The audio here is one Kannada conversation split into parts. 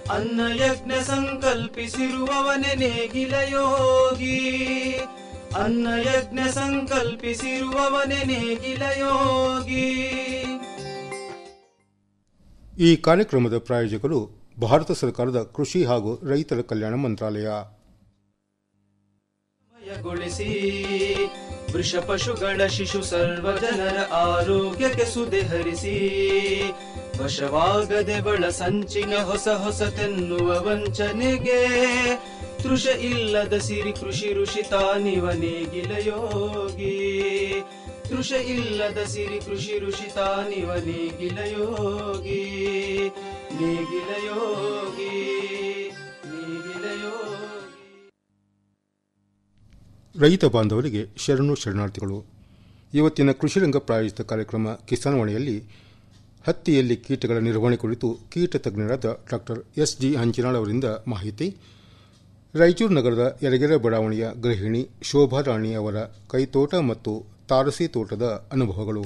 ಅನ್ನ ಯಜ್ಞ ಸಂಕಲ್ಪಿಸಿರುವವನೆ ನೇಗಿಲ ಯೋಗಿ ಅನ್ನ ಯಜ್ಞ ಸಂಕಲ್ಪಿಸಿರುವವನೆ ನೇಗಿಲ ಯೋಗಿ ಈ ಕಾರ್ಯಕ್ರಮದ ಪ್ರಾಯೋಜಕರು ಭಾರತ ಸರ್ಕಾರದ ಕೃಷಿ ಹಾಗೂ ರೈತರ ಕಲ್ಯಾಣ ಮಂತ್ರಾಲಯ ಮಯಗೊಳಿಸಿ ವೃಷ ಪಶುಗಳ ಶಿಶು ಸರ್ವ ಜನರ ಆರೋಗ್ಯಕ್ಕೆ ಸುದೆ ಹರಿಸಿ ವಶವಾಗದೆ ಬಳ ಸಂಚಿನ ಹೊಸ ಹೊಸತೆನ್ನುವ ವಂಚನೆಗೆ ತೃಷ ಇಲ್ಲದ ಸಿರಿ ಕೃಷಿ ಋಷಿ ತಾನಿವ ನೇಗಿಲ ಯೋಗಿ ತೃಷ ಇಲ್ಲದ ಸಿರಿ ಕೃಷಿ ಋಷಿ ತಾನಿವ ನೇಗಿಲ ಯೋಗಿ ನೇಗಿಲ ಯೋಗಿ ನೇಗಿಲ ಯೋಗಿ ರೈತ ಬಾಂಧವರಿಗೆ ಶರಣು ಶರಣಾರ್ಥಿಗಳು ಇವತ್ತಿನ ಕೃಷಿರಂಗ ಪ್ರಾಯೋಜಿತ ಕಾರ್ಯಕ್ರಮ ಕಿಸಾನ್ವಾಣಿಯಲ್ಲಿ ಹತ್ತಿಯಲ್ಲಿ ಕೀಟಗಳ ನಿರ್ವಹಣೆ ಕುರಿತು ಕೀಟ ತಜ್ಞರಾದ ಡಾಕ್ಟರ್ ಎಸ್ ಜಿ ಹಂಚಿನಾಳ್ ಅವರಿಂದ ಮಾಹಿತಿ ರಾಯಚೂರು ನಗರದ ಯರಗೆರೆ ಬಡಾವಣೆಯ ಗೃಹಿಣಿ ಶೋಭಾ ರಾಣಿ ಅವರ ಕೈತೋಟ ಮತ್ತು ತಾರಸಿ ತೋಟದ ಅನುಭವಗಳು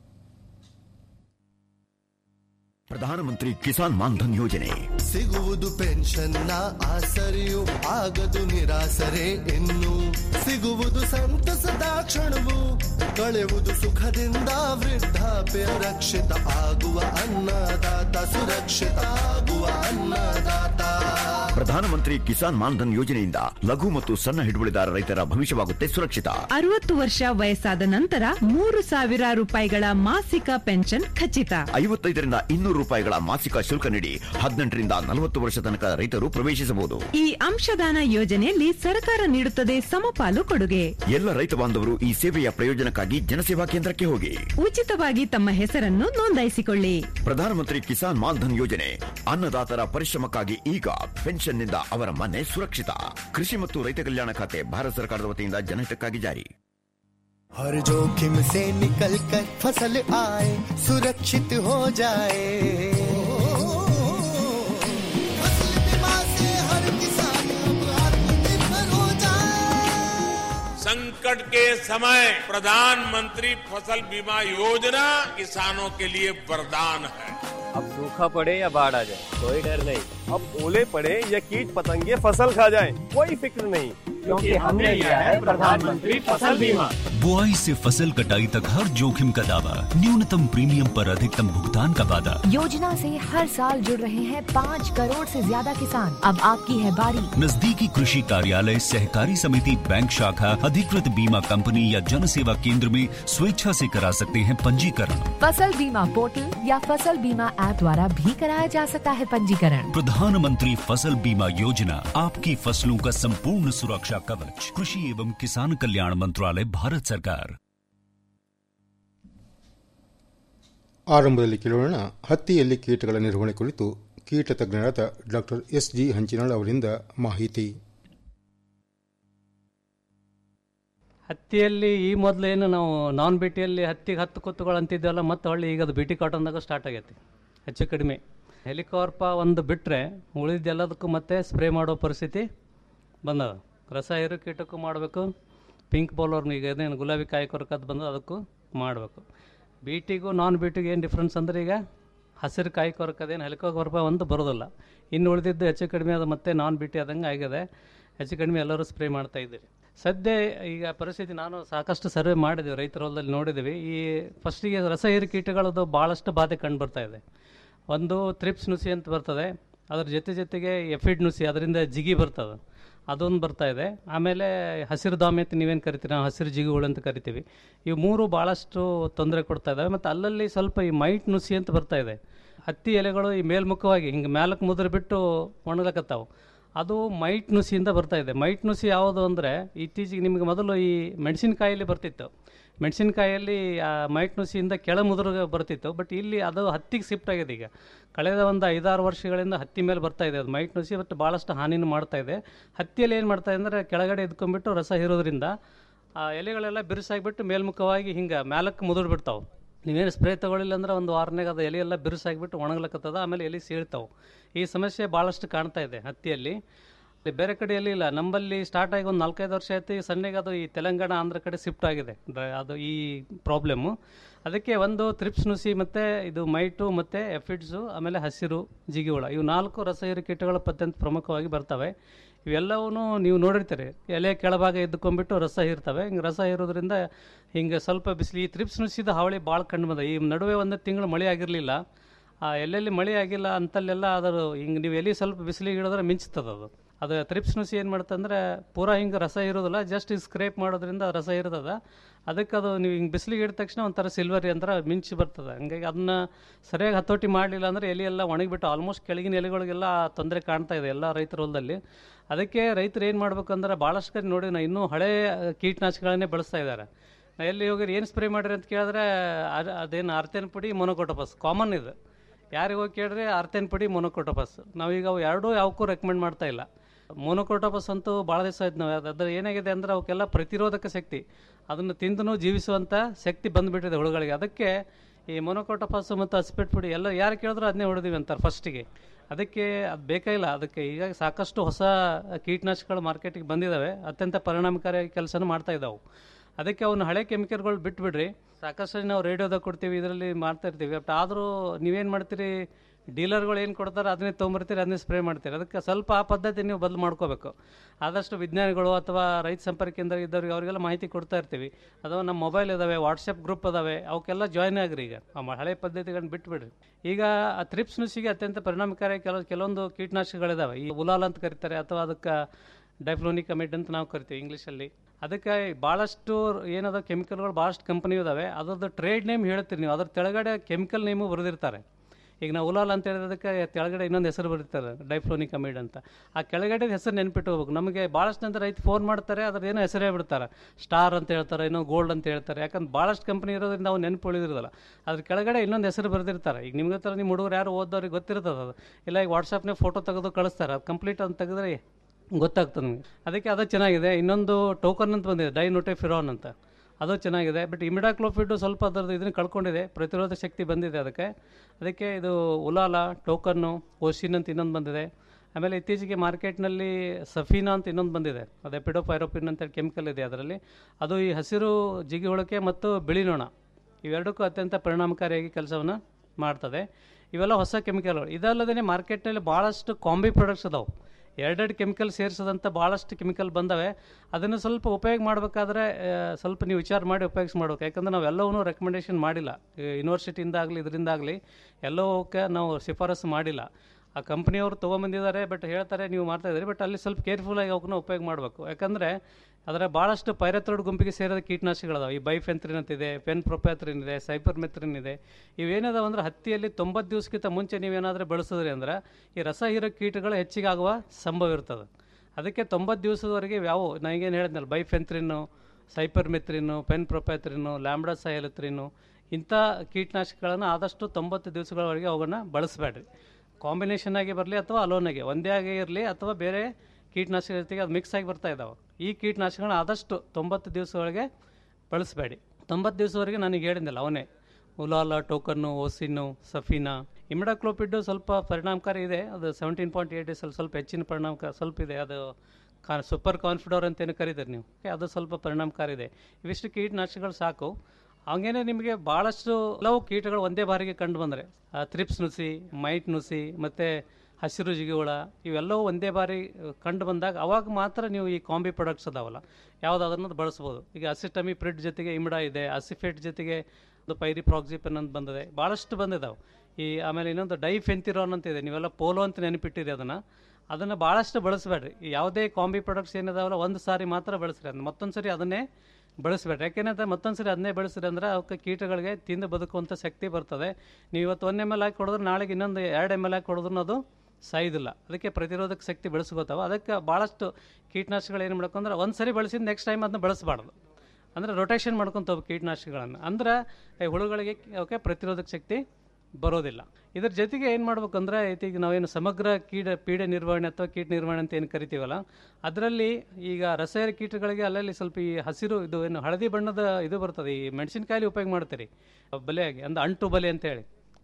ಪ್ರಧಾನಮಂತ್ರಿ ಕಿಸಾನ್ ಮಾನ್ಧನ್ ಯೋಜನೆ ಸಿಗುವುದು ಪೆನ್ಷನ್ನ ಆಸರೆಯು ಆಗದು ನಿರಾಸರೆ ಇನ್ನು ಸಿಗುವುದು ಸಂತಸದ ಕ್ಷಣವು ಕಳೆಯುವುದು ಸುಖದಿಂದ ವೃದ್ಧಾಪ್ಯ ರಕ್ಷಿತ ಆಗುವ ಅನ್ನದಾತ ಸುರಕ್ಷಿತ ಆಗುವ ಅನ್ನದಾತ ಪ್ರಧಾನಮಂತ್ರಿ ಕಿಸಾನ್ ಮಾನ್ಧನ್ ಯೋಜನೆಯಿಂದ ಲಘು ಮತ್ತು ಸಣ್ಣ ಹಿಡುವಳಿದಾರ ರೈತರ ಭವಿಷ್ಯವಾಗುತ್ತೆ ಸುರಕ್ಷಿತ ಅರವತ್ತು ವರ್ಷ ವಯಸ್ಸಾದ ನಂತರ ಮೂರು ಸಾವಿರ ರೂಪಾಯಿಗಳ ಮಾಸಿಕ ಪೆನ್ಷನ್ ಖಚಿತ ಐವತ್ತೈದರಿಂದ ಇನ್ನೂರು ರೂಪಾಯಿಗಳ ಮಾಸಿಕ ಶುಲ್ಕ ನೀಡಿ ಹದಿನೆಂಟರಿಂದ ನಲವತ್ತು ವರ್ಷ ತನಕ ರೈತರು ಪ್ರವೇಶಿಸಬಹುದು ಈ ಅಂಶದಾನ ಯೋಜನೆಯಲ್ಲಿ ಸರ್ಕಾರ ನೀಡುತ್ತದೆ ಸಮಪಾಲು ಕೊಡುಗೆ ಎಲ್ಲ ರೈತ ಬಾಂಧವರು ಈ ಸೇವೆಯ ಪ್ರಯೋಜನಕ್ಕಾಗಿ ಜನಸೇವಾ ಕೇಂದ್ರಕ್ಕೆ ಹೋಗಿ ಉಚಿತವಾಗಿ ತಮ್ಮ ಹೆಸರನ್ನು ನೋಂದಾಯಿಸಿಕೊಳ್ಳಿ ಪ್ರಧಾನಮಂತ್ರಿ ಕಿಸಾನ್ ಮಾನ್ಧನ್ ಯೋಜನೆ ಅನ್ನದಾತರ ಪರಿಶ್ರಮಕ್ಕಾಗಿ ಈಗ ಪೆನ್ಷನ್ನಿಂದ ಅವರ ಮನೆ ಸುರಕ್ಷಿತ ಕೃಷಿ ಮತ್ತು ರೈತ ಕಲ್ಯಾಣ ಖಾತೆ ಭಾರತ ಸರ್ಕಾರದ ವತಿಯಿಂದ ಜನಹಿತಕ್ಕಾಗಿ ಜಾರಿ हर जोखिम से निकल कर फसल आए सुरक्षित हो जाए फसल बीमा से हर किसान अब आत्मनिर्भर हो जाए संकट के समय प्रधानमंत्री फसल बीमा योजना किसानों के लिए वरदान है अब सूखा पड़े या बाढ़ आ जाए कोई डर नहीं अब ओले पड़े या कीट पतंगे फसल खा जाए कोई फिक्र नहीं क्योंकि हमने लिया है प्रधानमंत्री फसल बीमा बुआई से फसल कटाई तक हर जोखिम का दावा न्यूनतम प्रीमियम पर अधिकतम भुगतान का वादा योजना से हर साल जुड़ रहे हैं पाँच करोड़ से ज्यादा किसान अब आपकी है बारी नजदीकी कृषि कार्यालय सहकारी समिति बैंक शाखा अधिकृत बीमा कंपनी या जन सेवा केंद्र में स्वेच्छा से करा सकते हैं पंजीकरण फसल बीमा पोर्टल या फसल बीमा ऐप द्वारा भी कराया जा सकता है पंजीकरण प्रधानमंत्री फसल बीमा योजना आपकी फसलों का संपूर्ण सुरक्षा कवच कृषि एवं किसान कल्याण मंत्रालय भारत सरकार ಆರಂಭದಲ್ಲಿ ಕೇಳೋಣ ಹತ್ತಿಯಲ್ಲಿ ಕೀಟಗಳ ನಿರ್ವಹಣೆ ಕುರಿತು ಕೀಟ ತಜ್ಞರಾದ ಡಾಕ್ಟರ್ ಎಸ್ ಜಿ ಹಂಚಿನಾಳ್ ಅವರಿಂದ ಮಾಹಿತಿ ಹತ್ತಿಯಲ್ಲಿ ಈ ಮೊದಲೇನು ನಾವು ನಾನ್ ಬಿಟಿಯಲ್ಲಿ ಹತ್ತಿಗೆ ಹತ್ತು ಕೊತ್ತುಗಳು ಅಂತಿದ್ದೆವಲ್ಲ ಮತ್ತೆ ಹೊಳ್ಳಿ ಈಗ ಅದು ಬಿಟಿ ಕಾಟನ್ದಾಗ ಸ್ಟಾರ್ಟ್ ಆಗೈತಿ ಹೆಚ್ಚು ಕಡಿಮೆ ಹೆಲಿಕಾರ್ಪ ಒಂದು ಬಿಟ್ಟರೆ ಉಳಿದೆಲ್ಲದಕ್ಕೂ ಮತ್ತೆ ಸ್ಪ್ರೇ ಮಾಡೋ ಪರಿಸ್ಥಿತಿ ಬಂದದ ರಸ ಹೀರು ಕೀಟಕ್ಕೂ ಮಾಡಬೇಕು ಪಿಂಕ್ ಬೌಲರ್ನು ಈಗ ಏನೇನು ಗುಲಾಬಿ ಕಾಯಿ ಕೊರಕದ್ದು ಬಂದು ಅದಕ್ಕೂ ಮಾಡಬೇಕು ಬೀಟಿಗೂ ನಾನ್ ಬೀಟಿಗೂ ಏನು ಡಿಫ್ರೆನ್ಸ್ ಅಂದ್ರೆ ಈಗ ಹಸಿರು ಕಾಯಿ ಕೊರಕದೇನು ಹೆಲಿಕಾರ್ಪ ಒಂದು ಬರೋದಿಲ್ಲ ಇನ್ನು ಉಳಿದಿದ್ದು ಹೆಚ್ಚು ಕಡಿಮೆ ಅದು ಮತ್ತೆ ನಾನ್ ಬೀಟಿ ಆದಂಗೆ ಆಗಿದೆ ಹೆಚ್ಚು ಕಡಿಮೆ ಎಲ್ಲರೂ ಸ್ಪ್ರೇ ಮಾಡ್ತಾ ಇದ್ದೀರಿ ಸದ್ಯ ಈಗ ಪರಿಸ್ಥಿತಿ ನಾನು ಸಾಕಷ್ಟು ಸರ್ವೆ ಮಾಡಿದ್ದೀವಿ ರೈತರ ಹೊಲದಲ್ಲಿ ನೋಡಿದ್ದೀವಿ ಈ ಫಸ್ಟಿಗೆ ರಸ ಹೀರು ಕೀಟಗಳದ್ದು ಭಾಳಷ್ಟು ಬಾಧೆ ಕಂಡು ಬರ್ತಾ ಇದೆ ಒಂದು ಥ್ರಿಪ್ಸ್ ನುಸಿ ಅಂತ ಬರ್ತದೆ ಅದ್ರ ಜೊತೆ ಜೊತೆಗೆ ಎಫಿಡ್ ನುಸಿ ಅದರಿಂದ ಜಿಗಿ ಬರ್ತದೆ ಅದೊಂದು ಬರ್ತಾ ಇದೆ ಆಮೇಲೆ ಹಸಿರು ದಾಮಿ ಅಂತ ನೀವೇನು ಕರಿತೀರಿ ನಾವು ಹಸಿರು ಜಿಗಿಗಳು ಅಂತ ಕರಿತೀವಿ ಇವು ಮೂರು ಭಾಳಷ್ಟು ತೊಂದರೆ ಕೊಡ್ತಾ ಇದ್ದಾವೆ ಮತ್ತು ಅಲ್ಲಲ್ಲಿ ಸ್ವಲ್ಪ ಈ ಮೈಟ್ ನುಸಿ ಅಂತ ಬರ್ತಾ ಇದೆ ಹತ್ತಿ ಎಲೆಗಳು ಈ ಮೇಲ್ಮುಖವಾಗಿ ಹಿಂಗೆ ಮ್ಯಾಲಕ್ಕೆ ಮುದ್ರ ಬಿಟ್ಟು ಒಣಗಕತ್ತಾವು ಅದು ಮೈಟ್ ನುಸಿಯಿಂದ ಬರ್ತಾ ಇದೆ ಮೈಟ್ ನುಸಿ ಯಾವುದು ಅಂದರೆ ಇತ್ತೀಚೆಗೆ ನಿಮಗೆ ಮೊದಲು ಈ ಮೆಣಸಿನಕಾಯಲ್ಲಿ ಬರ್ತಿತ್ತು ಮೆಣಸಿನಕಾಯಲ್ಲಿ ಆ ಮೈಟ್ ನುಸಿಯಿಂದ ಕೆಳ ಮುದುರು ಬರ್ತಿತ್ತು ಬಟ್ ಇಲ್ಲಿ ಅದು ಹತ್ತಿಗೆ ಶಿಫ್ಟ್ ಆಗಿದೆ ಈಗ ಕಳೆದ ಒಂದು ಐದಾರು ವರ್ಷಗಳಿಂದ ಹತ್ತಿ ಮೇಲೆ ಬರ್ತಾ ಇದೆ ಅದು ಮೈಟ್ ನುಸಿ ಬಟ್ ಭಾಳಷ್ಟು ಹಾನಿನೂ ಮಾಡ್ತಾ ಇದೆ ಹತ್ತಿಯಲ್ಲಿ ಏನು ಮಾಡ್ತಾ ಇದೆ ಅಂದರೆ ಕೆಳಗಡೆ ಎದ್ಕೊಂಡ್ಬಿಟ್ಟು ರಸ ಹೀರೋದ್ರಿಂದ ಆ ಎಲೆಗಳೆಲ್ಲ ಬಿರುಸಾಗಿಬಿಟ್ಟು ಮೇಲ್ಮುಖವಾಗಿ ಹಿಂಗೆ ಮ್ಯಾಲಕ್ಕೆ ಮುದುರು ಬಿಡ್ತಾವೆ ನೀವೇನು ಸ್ಪ್ರೇ ತೊಗೊಳ್ಳಿಲ್ಲ ಅಂದ್ರೆ ಒಂದು ವಾರನಾಗ ಅದು ಎಲೆ ಎಲ್ಲ ಬಿರುಸಾಗಿಬಿಟ್ಟು ಒಣಗ್ಲಕ್ಕತ್ತದ ಆಮೇಲೆ ಎಲೆ ಸೀಳ್ತಾವೆ ಈ ಸಮಸ್ಯೆ ಭಾಳಷ್ಟು ಕಾಣ್ತಾ ಇದೆ ಹತ್ತಿಯಲ್ಲಿ ಬೇರೆ ಕಡೆಯಲ್ಲಿ ಇಲ್ಲ ನಮ್ಮಲ್ಲಿ ಸ್ಟಾರ್ಟ್ ಆಗಿ ಒಂದು ನಾಲ್ಕೈದು ವರ್ಷ ಆಯ್ತು ಈ ಸಣ್ಣಗೆ ಅದು ಈ ತೆಲಂಗಾಣ ಆಂಧ್ರ ಕಡೆ ಶಿಫ್ಟ್ ಆಗಿದೆ ಡ್ರ- ಅದು ಈ ಪ್ರಾಬ್ಲಮ್ಮು ಅದಕ್ಕೆ ಒಂದು ತ್ರಿಪ್ಸ್ ನುಸಿ ಮತ್ತು ಇದು ಮೈಟು ಮತ್ತು ಎಫಿಡ್ಸು ಆಮೇಲೆ ಹಸಿರು ಜಿಗಿಹುಳ ಇವು ನಾಲ್ಕು ರಸಹೀರು ಕೀಟಗಳು ಅತ್ಯಂತ ಪ್ರಮುಖವಾಗಿ ಬರ್ತವೆ ಇವೆಲ್ಲವೂ ನೀವು ನೋಡಿರ್ತೀರಿ ಎಲೆ ಕೆಳಭಾಗ ಎದ್ದುಕೊಂಡ್ಬಿಟ್ಟು ರಸ ಹೀರ್ತವೆ ಹಿಂಗೆ ರಸ ಹೀರೋದ್ರಿಂದ ಹಿಂಗೆ ಸ್ವಲ್ಪ ಬಿಸಿಲು ಈ ತ್ರಿಪ್ಸ್ ನುಸಿದ ಹಾವಳಿ ಭಾಳ ಕಂಡು ಬಂದ ಈ ನಡುವೆ ಒಂದು ತಿಂಗಳು ಮಳೆ ಆಗಿರಲಿಲ್ಲ ಆ ಎಲ್ಲೆಲ್ಲಿ ಮಳೆ ಆಗಿಲ್ಲ ಅಂತಲ್ಲೆಲ್ಲ ಅದರ ಹಿಂಗೆ ನೀವು ಎಲ್ಲಿ ಸ್ವಲ್ಪ ಬಿಸಿಲಿಗೆ ಹಿಡಿದ್ರೆ ಮಿಂಚ್ತದೆ ಅದು ಅದು ತ್ರಿಪ್ಸ್ ನುಸಿ ಏನು ಮಾಡ್ತಂದ್ರೆ ಪೂರಾ ಹಿಂಗೆ ರಸ ಇರೋದಿಲ್ಲ ಜಸ್ಟ್ ಈಗ ಸ್ಕ್ರೇಪ್ ಮಾಡೋದ್ರಿಂದ ರಸ ಇರ್ತದೆ ಅದಕ್ಕೆ ಅದು ನೀವು ಹಿಂಗೆ ಬಿಸಿಲಿಗೆ ಹಿಡಿದ ತಕ್ಷಣ ಒಂಥರ ಸಿಲ್ವರಿ ಅಂದ್ರೆ ಮಿಂಚು ಬರ್ತದೆ ಹಂಗಾಗಿ ಅದನ್ನ ಸರಿಯಾಗಿ ಹತೋಟಿ ಮಾಡಲಿಲ್ಲ ಅಂದರೆ ಎಲೆ ಎಲ್ಲ ಒಣಗಿಬಿಟ್ಟು ಆಲ್ಮೋಸ್ಟ್ ಕೆಳಗಿನ ಎಲೆಗಳಿಗೆಲ್ಲ ತೊಂದರೆ ಕಾಣ್ತಾ ಇದೆ ಎಲ್ಲ ರೈತರ ಹೊಲದಲ್ಲಿ ಅದಕ್ಕೆ ರೈತರು ಏನು ಮಾಡ್ಬೇಕಂದ್ರೆ ಭಾಳಷ್ಟು ಕಡೆ ನೋಡಿ ನಾ ಇನ್ನೂ ಹಳೆ ಕೀಟನಾಶಕಗಳನ್ನೇ ಬಳಸ್ತಾ ಇದ್ದಾರೆ ನಾ ಎಲ್ಲಿ ಹೋಗಿರಿ ಏನು ಸ್ಪ್ರೇ ಮಾಡಿರಿ ಅಂತ ಕೇಳಿದ್ರೆ ಅದ್- ಅದೇನು ಅರ್ತೇನ್ ಪುಡಿ ಮೊನೊಕೊಟೋಪಸ್ ಕಾಮನ್ ಇದು ಯಾರಿಗೆ ಹೋಗಿ ಕೇಳಿದ್ರೆ ಅರ್ತೇನ್ ಪುಡಿ ಮೊನೊಕೊಟೋಪಸ್ ನಾವೀಗ ಅವು ಎರಡೂ ಯಾವಕ್ಕೂ ರೆಕಮೆಂಡ್ ಮಾಡ್ತಾ ಇಲ್ಲ ಮೊನೊಕೊಟೋಪಸ್ ಅಂತೂ ಭಾಳ ದಿವಸ ಆಯ್ತು ನಾವು ಅದ್ರ ಏನಾಗಿದೆ ಅಂದರೆ ಅವಕ್ಕೆಲ್ಲ ಪ್ರತಿರೋಧಕ ಶಕ್ತಿ ಅದನ್ನು ತಿಂದು ಜೀವಿಸುವಂಥ ಶಕ್ತಿ ಬಂದುಬಿಟ್ಟಿದೆ ಹುಳುಗಳಿಗೆ ಅದಕ್ಕೆ ಈ ಮೊನೊಕೊಟೋಪಸ್ ಮತ್ತು ಹಸಿಪೆಟ್ ಪುಡಿ ಎಲ್ಲ ಯಾರು ಕೇಳಿದ್ರು ಅದನ್ನೇ ಹೊಡೆದಿವಿ ಅಂತಾರೆ ಫಸ್ಟಿಗೆ ಅದಕ್ಕೆ ಅದು ಬೇಕಾಗಿಲ್ಲ ಅದಕ್ಕೆ ಈಗ ಸಾಕಷ್ಟು ಹೊಸ ಕೀಟನಾಶಕಗಳು ಮಾರ್ಕೆಟಿಗೆ ಬಂದಿದ್ದಾವೆ ಅತ್ಯಂತ ಪರಿಣಾಮಕಾರಿಯಾಗಿ ಕೆಲಸನೂ ಮಾಡ್ತಾ ಇದ್ದಾವೆ ಅದಕ್ಕೆ ಅವನ್ನ ಹಳೆ ಕೆಮಿಕಲ್ಗಳು ಬಿಟ್ಬಿಡ್ರಿ ಸಾಕಷ್ಟು ನಾವು ರೇಡಿಯೋದಾಗ ಕೊಡ್ತೀವಿ ಇದರಲ್ಲಿ ಮಾಡ್ತಾ ಇರ್ತೀವಿ ಬಟ್ ಆದರೂ ನೀವೇನು ಮಾಡ್ತೀರಿ ಡೀಲರ್ಗಳು ಏನು ಕೊಡ್ತಾರೆ ಅದನ್ನೇ ತೊಗೊಂಬರ್ತೀರಿ ಅದನ್ನೇ ಸ್ಪ್ರೇ ಮಾಡ್ತೀರಿ ಅದಕ್ಕೆ ಸ್ವಲ್ಪ ಆ ಪದ್ಧತಿ ನೀವು ಬದಲು ಮಾಡ್ಕೋಬೇಕು ಆದಷ್ಟು ವಿಜ್ಞಾನಿಗಳು ಅಥವಾ ರೈತ ಸಂಪರ್ಕ ಕೇಂದ್ರ ಇದ್ದವ್ರಿಗೆ ಅವರಿಗೆಲ್ಲ ಮಾಹಿತಿ ಕೊಡ್ತಾ ಇರ್ತೀವಿ ಅಥವಾ ನಮ್ಮ ಮೊಬೈಲ್ ಇದಾವೆ ವಾಟ್ಸಪ್ ಗ್ರೂಪ್ ಅದಾವೆ ಅವಕ್ಕೆಲ್ಲ ಜಾಯ್ನ್ ಆಗ್ರಿ ಈಗ ಆ ಮ- ಹಳೆ ಪದ್ಧತಿಗಳನ್ನ ಬಿಟ್ಬಿಡ್ರಿ ಈಗ ಆ ತ್ರಿಪ್ಸ್ ನುಸಿಗೆ ಅತ್ಯಂತ ಪರಿಣಾಮಕಾರಿ ಕೆಲವು ಕೆಲವೊಂದು ಕೀಟನಾಶಕಗಳಿದಾವೆ ಈ ಉಲಾಲ್ ಅಂತ ಕರೀತಾರೆ ಅಥವಾ ಅದಕ್ಕೆ ಡೈಫ್ಲೋನಿಕ್ ಅಮಿಡ್ ಅಂತ ನಾವು ಕರಿತೀವಿ ಇಂಗ್ಲೀಷಲ್ಲಿ ಅದಕ್ಕೆ ಭಾಳಷ್ಟು ಏನದ ಕೆಮಿಕಲ್ಗಳು ಭಾಳಷ್ಟು ಕಂಪನಿ ಇದಾವೆ ಅದ್ರದ್ದು ಟ್ರೇಡ್ ನೇಮ್ ಹೇಳ್ತೀರಿ ನೀವು ಅದ್ರ ಕೆಳಗಡೆ ಕೆಮಿಕಲ್ ನೇಮು ಬರೆದಿರ್ತಾರೆ ಈಗ ನಾವು ಉಲಾಲ್ ಅಂತ ಹೇಳಿದಕ್ಕೆ ಕೆಳಗಡೆ ಇನ್ನೊಂದು ಹೆಸರು ಬರೀತಾರೆ ಡೈಫ್ಲೋನಿಕ್ ಅಮಿಡ್ ಅಂತ ಆ ಕೆಳಗಡೆ ಹೆಸರು ನೆನ್ಪಿಟ್ಟು ಹೋಗ್ಬೇಕು ನಮಗೆ ಭಾಳಷ್ಟು ನಂತರ ರೈತ ಫೋನ್ ಮಾಡ್ತಾರೆ ಅದ್ರ ಏನೋ ಹೆಸರೇ ಬಿಡ್ತಾರೆ ಸ್ಟಾರ್ ಅಂತ ಹೇಳ್ತಾರೆ ಏನೋ ಗೋಲ್ಡ್ ಅಂತ ಹೇಳ್ತಾರೆ ಯಾಕಂದ್ರೆ ಭಾಳಷ್ಟು ಕಂಪನಿ ಇರೋದ್ರಿಂದ ನಾವು ನೆನಪು ಉಳಿದಿರೋದಿಲ್ಲ ಅದ್ರ ಕೆಳಗಡೆ ಇನ್ನೊಂದು ಹೆಸರು ಬರೆದಿರ್ತಾರೆ ಈಗ ನಿಮ್ಗೆ ಹತ್ರ ನಿಮ್ಮ ಹುಡುಗರು ಯಾರು ಓದೋರಿಗೆ ಗೊತ್ತಿರ್ತದೆ ಅದು ಇಲ್ಲ ಈಗ ವಾಟ್ಸಪ್ನೇ ಫೋಟೋ ತೆಗೆದು ಕಳಿಸ್ತಾರೆ ಅದು ಕಂಪ್ಲೀಟ್ ಅಂತ ತೆಗೆದ್ರೆ ಗೊತ್ತಾಗ್ತದೆ ನಿಮಗೆ ಅದಕ್ಕೆ ಅದು ಚೆನ್ನಾಗಿದೆ ಇನ್ನೊಂದು ಟೋಕನ್ ಅಂತ ಬಂದಿದೆ ಡೈನೋಟೆಫಿರಾನ್ ಅಂತ ಅದು ಚೆನ್ನಾಗಿದೆ ಬಟ್ ಇಮಿಡಾಕ್ಲೋಫಿಡ್ ಸ್ವಲ್ಪ ಅದರದ್ದು ಇದನ್ನು ಕಳ್ಕೊಂಡಿದೆ ಪ್ರತಿರೋಧ ಶಕ್ತಿ ಬಂದಿದೆ ಅದಕ್ಕೆ ಅದಕ್ಕೆ ಇದು ಉಲಾಲ ಟೋಕನ್ನು ಓಶಿನ್ ಅಂತ ಇನ್ನೊಂದು ಬಂದಿದೆ ಆಮೇಲೆ ಇತ್ತೀಚೆಗೆ ಮಾರ್ಕೆಟ್ನಲ್ಲಿ ಸಫೀನಾ ಅಂತ ಇನ್ನೊಂದು ಬಂದಿದೆ ಅದೇ ಪಿಡೋಪೈರೋಪಿನ್ ಅಂತೇಳಿ ಕೆಮಿಕಲ್ ಇದೆ ಅದರಲ್ಲಿ ಅದು ಈ ಹಸಿರು ಜಿಗಿಹುಳಕ್ಕೆ ಮತ್ತು ಬಿಳಿ ನೊಣ ಇವೆರಡಕ್ಕೂ ಅತ್ಯಂತ ಪರಿಣಾಮಕಾರಿಯಾಗಿ ಕೆಲಸವನ್ನು ಮಾಡ್ತದೆ ಇವೆಲ್ಲ ಹೊಸ ಕೆಮಿಕಲ್ಗಳು ಇದಲ್ಲದೇ ಮಾರ್ಕೆಟ್ನಲ್ಲಿ ಭಾಳಷ್ಟು ಕಾಂಬಿ ಪ್ರಾಡಕ್ಟ್ಸ್ ಅದಾವೆ ಎರಡೆರಡು ಕೆಮಿಕಲ್ ಸೇರಿಸದಂಥ ಭಾಳಷ್ಟು ಕೆಮಿಕಲ್ ಬಂದವೆ ಅದನ್ನು ಸ್ವಲ್ಪ ಉಪಯೋಗ ಮಾಡಬೇಕಾದ್ರೆ ಸ್ವಲ್ಪ ನೀವು ವಿಚಾರ ಮಾಡಿ ಉಪಯೋಗಿಸಿ ಮಾಡ್ಬೇಕು ಯಾಕಂದ್ರೆ ನಾವೆಲ್ಲವನ್ನೂ ರೆಕಮೆಂಡೇಷನ್ ಮಾಡಿಲ್ಲ ಯೂನಿವರ್ಸಿಟಿಯಿಂದ ಆಗಲಿ ಇದರಿಂದಾಗಲಿ ಎಲ್ಲವಕ್ಕೆ ನಾವು ಶಿಫಾರಸು ಮಾಡಿಲ್ಲ ಆ ಕಂಪ್ನಿಯವರು ತೊಗೊಂಬಂದಿದ್ದಾರೆ ಬಟ್ ಹೇಳ್ತಾರೆ ನೀವು ಮಾಡ್ತಾ ಇದ್ದೀರಿ ಬಟ್ ಅಲ್ಲಿ ಸ್ವಲ್ಪ ಕೇರ್ಫುಲ್ಲಾಗಿ ಅವಕ್ಕನ್ನ ಉಪಯೋಗ ಮಾಡಬೇಕು ಯಾಕಂದರೆ ಅದರ ಭಾಳಷ್ಟು ಪೈರತ್ರೋಡ್ ಗುಂಪಿಗೆ ಸೇರಿದ ಕೀಟನಾಶಕಗಳದಾವೆ ಈ ಬೈಫೆಂತ್ರಿನ್ ಅಂತಿದೆ ಪೆನ್ ಪ್ರೊಪ್ಯಾತ್ರಿನ್ ಇದೆ ಸೈಪರ್ಮೆತ್ರಿನ್ ಇದೆ ಇವೇನದಾವ ಅಂದ್ರೆ ಹತ್ತಿಯಲ್ಲಿ ತೊಂಬತ್ತು ದಿವಸಕ್ಕಿಂತ ಮುಂಚೆ ನೀವೇನಾದರೂ ಬಳಸಿದ್ರಿ ಅಂದ್ರೆ ಈ ರಸ ಹೀರೋ ಕೀಟಗಳು ಹೆಚ್ಚಿಗೆ ಆಗುವ ಸಂಭವ ಇರ್ತದೆ ಅದಕ್ಕೆ ತೊಂಬತ್ತು ದಿವಸದವರೆಗೆ ಯಾವ ನನಗೇನು ಹೇಳಿದ್ನಲ್ಲ ಬೈಫೆಂತ್ರಿನ್ನು ಸೈಪರ್ಮೆತ್ರಿನ್ನು ಪೆನ್ ಪ್ರೊಪ್ಯಾತ್ರಿನ್ನು ಲ್ಯಾಂಬ್ಡಾ ಸೈಲತ್ರಿನ್ನು ಇಂಥ ಕೀಟನಾಶಕಗಳನ್ನು ಆದಷ್ಟು ತೊಂಬತ್ತು ದಿವಸಗಳವರೆಗೆ ಅವುಗಳನ್ನ ಬಳಸಬೇಡ್ರಿ ಕಾಂಬಿನೇಷನ್ ಆಗಿ ಬರಲಿ ಅಥವಾ ಅಲೋನಾಗಿ ಒಂದೇ ಆಗಿ ಇರಲಿ ಅಥವಾ ಬೇರೆ ಕೀಟನಾಶಕ ಜೊತೆಗೆ ಅದು ಮಿಕ್ಸ್ ಆಗಿ ಬರ್ತಾ ಇದ್ದಾವೆ ಈ ಕೀಟನಾಶಕಗಳನ್ನ ಆದಷ್ಟು ತೊಂಬತ್ತು ದಿವಸದೊಳಗೆ ಬಳಸಬೇಡಿ ತೊಂಬತ್ತು ದಿವಸವರೆಗೆ ನನಗೆ ಹೇಳಿದ್ನಲ್ಲ ಅವನೇ ಉಲಾಲ ಟೋಕನ್ನು ಓಸಿನ್ನು ಸಫೀನಾ ಇಮಿಡಾಕ್ಲೋಪಿಡ್ ಸ್ವಲ್ಪ ಪರಿಣಾಮಕಾರಿ ಇದೆ ಅದು ಸೆವೆಂಟೀನ್ ಪಾಯಿಂಟ್ ಏಯ್ಟ್ ಅಲ್ಲಿ ಸ್ವಲ್ಪ ಹೆಚ್ಚಿನ ಪರಿಣಾಮಕಾರಿ ಸ್ವಲ್ಪ ಇದೆ ಅದು ಕಾ ಸೂಪರ್ ಕಾನ್ಫಿಡೋರ್ ಅಂತೇನು ಕರೀತಾರೆ ನೀವು Okay, ಅದು ಸ್ವಲ್ಪ ಪರಿಣಾಮಕಾರಿ ಇದೆ ಇವಿಷ್ಟು ಕೀಟನಾಶಕಗಳು ಸಾಕು ಹಂಗೇನೆ ನಿಮಗೆ ಭಾಳಷ್ಟು ಹಲವು ಕೀಟಗಳು ಒಂದೇ ಬಾರಿಗೆ ಕಂಡು ಬಂದರೆ ತ್ರಿಪ್ಸ್ ನುಸಿ ಮೈಟ್ ನುಸಿ ಮತ್ತು ಹಸಿರು ಜಿಗಿಹುಳ ಇವೆಲ್ಲವೂ ಒಂದೇ ಬಾರಿ ಅಹ್, ಕಂಡು ಬಂದಾಗ ಅವಾಗ ಮಾತ್ರ ನೀವು ಈ ಕಾಂಬಿ ಪ್ರಾಡಕ್ಟ್ಸ್ ಅದಾವಲ್ಲ ಯಾವುದಾದ್ರೂ ಬಳಸ್ಬೋದು ಈಗ ಅಸಿಟಮಿ ಪ್ರಿಡ್ ಜೊತೆಗೆ ಇಮಿಡಾ ಇದೆ ಅಸಿಫೆಟ್ ಜೊತೆಗೆ ಒಂದು ಪೈರಿ ಪ್ರಾಕ್ಸಿಪನ್ ಅಂತ ಬಂದಿದೆ ಭಾಳಷ್ಟು ಬಂದಿದ್ದಾವೆ ಈ ಆಮೇಲೆ ಇನ್ನೊಂದು ಡೈಫೆಂತಿರೋನ್ ಅಂತ ಇದೆ ನೀವೆಲ್ಲ ಪೋಲೋ ಅಂತ ನೆನಪಿಟ್ಟಿರಿ ಅದನ್ನು ಅದನ್ನು ಭಾಳಷ್ಟು ಬಳಸಬೇಡ್ರಿ ಈ ಯಾವುದೇ ಕಾಂಬಿ ಪ್ರಾಡಕ್ಟ್ಸ್ ಏನಿದಾವಲ್ಲ ಒಂದು ಸಾರಿ ಮಾತ್ರ ಬಳಸ್ರಿ ಅದನ್ನ ಮತ್ತೊಂದು ಸರಿ ಅದನ್ನೇ ಬಳಸಬೇಡ್ರಿ ಯಾಕೆಂದ್ರೆ ಮತ್ತೊಂದು ಸರಿ ಅದನ್ನೇ ಬೆಳೆಸ್ರಿ ಅಂದ್ರೆ ಅವಕ್ಕೆ ಕೀಟಗಳಿಗೆ ತಿಂದು ಬದುಕುವಂಥ ಶಕ್ತಿ ಬರ್ತದೆ ನೀವು ಇವತ್ತು ಒಂದು ಎಮ್ ಎಲ್ ಹಾಕಿ ಕೊಡಿದ್ರೆ ನಾಳೆಗೆ ಇನ್ನೊಂದು ಎರಡು ಎಮ್ ಎಲ್ ಹಾಕಿ ಕೊಡಿದ್ರು ಅದು ಸಾಯೋದಿಲ್ಲ ಅದಕ್ಕೆ ಪ್ರತಿರೋಧಕ ಶಕ್ತಿ ಬೆಳೆಸ್ಕೋತಾವೆ ಅದಕ್ಕೆ ಭಾಳಷ್ಟು ಕೀಟನಾಶಕಗಳು ಏನು ಮಾಡ್ಕೊಂಡ್ರೆ ಒಂದು ಸರಿ ಬಳಸಿದ ನೆಕ್ಸ್ಟ್ ಟೈಮ್ ಅದನ್ನ ಬಳಸಬಾರ್ದು ಅಂದರೆ ರೊಟೇಷನ್ ಮಾಡ್ಕೊಂತ ಹೋಗ್ಬೇಕು ಕೀಟನಾಶಕಗಳನ್ನು ಅಂದ್ರೆ ಈ ಹುಳುಗಳಿಗೆ ಅವಕ್ಕೆ ಪ್ರತಿರೋಧಕ ಶಕ್ತಿ ಬರೋದಿಲ್ಲ ಇದ್ರ ಜೊತೆಗೆ ಏನು ಮಾಡ್ಬೇಕಂದ್ರೆ ಈಗ ನಾವೇನು ಸಮಗ್ರ ಕೀಟ ಪೀಡೆ ನಿರ್ವಹಣೆ ಅಥವಾ ಕೀಟ ನಿರ್ವಹಣೆ ಅಂತ ಏನು ಕರಿತೀವಲ್ಲ ಅದರಲ್ಲಿ ಈಗ ರಸಾಯನ ಕೀಟಗಳಿಗೆ ಅಲ್ಲಲ್ಲಿ ಸ್ವಲ್ಪ ಈ ಹಸಿರು ಇದು ಏನು ಹಳದಿ ಬಣ್ಣದ ಇದು ಬರ್ತದೆ ಈ ಮೆಣಸಿನಕಾಯಿ ಉಪಯೋಗ ಮಾಡ್ತೀರಿ ಬಲೆಯಾಗಿ ಅಂದ್ರೆ ಅಂಟು ಬಲೆ ಅಂತ ಹೇಳಿ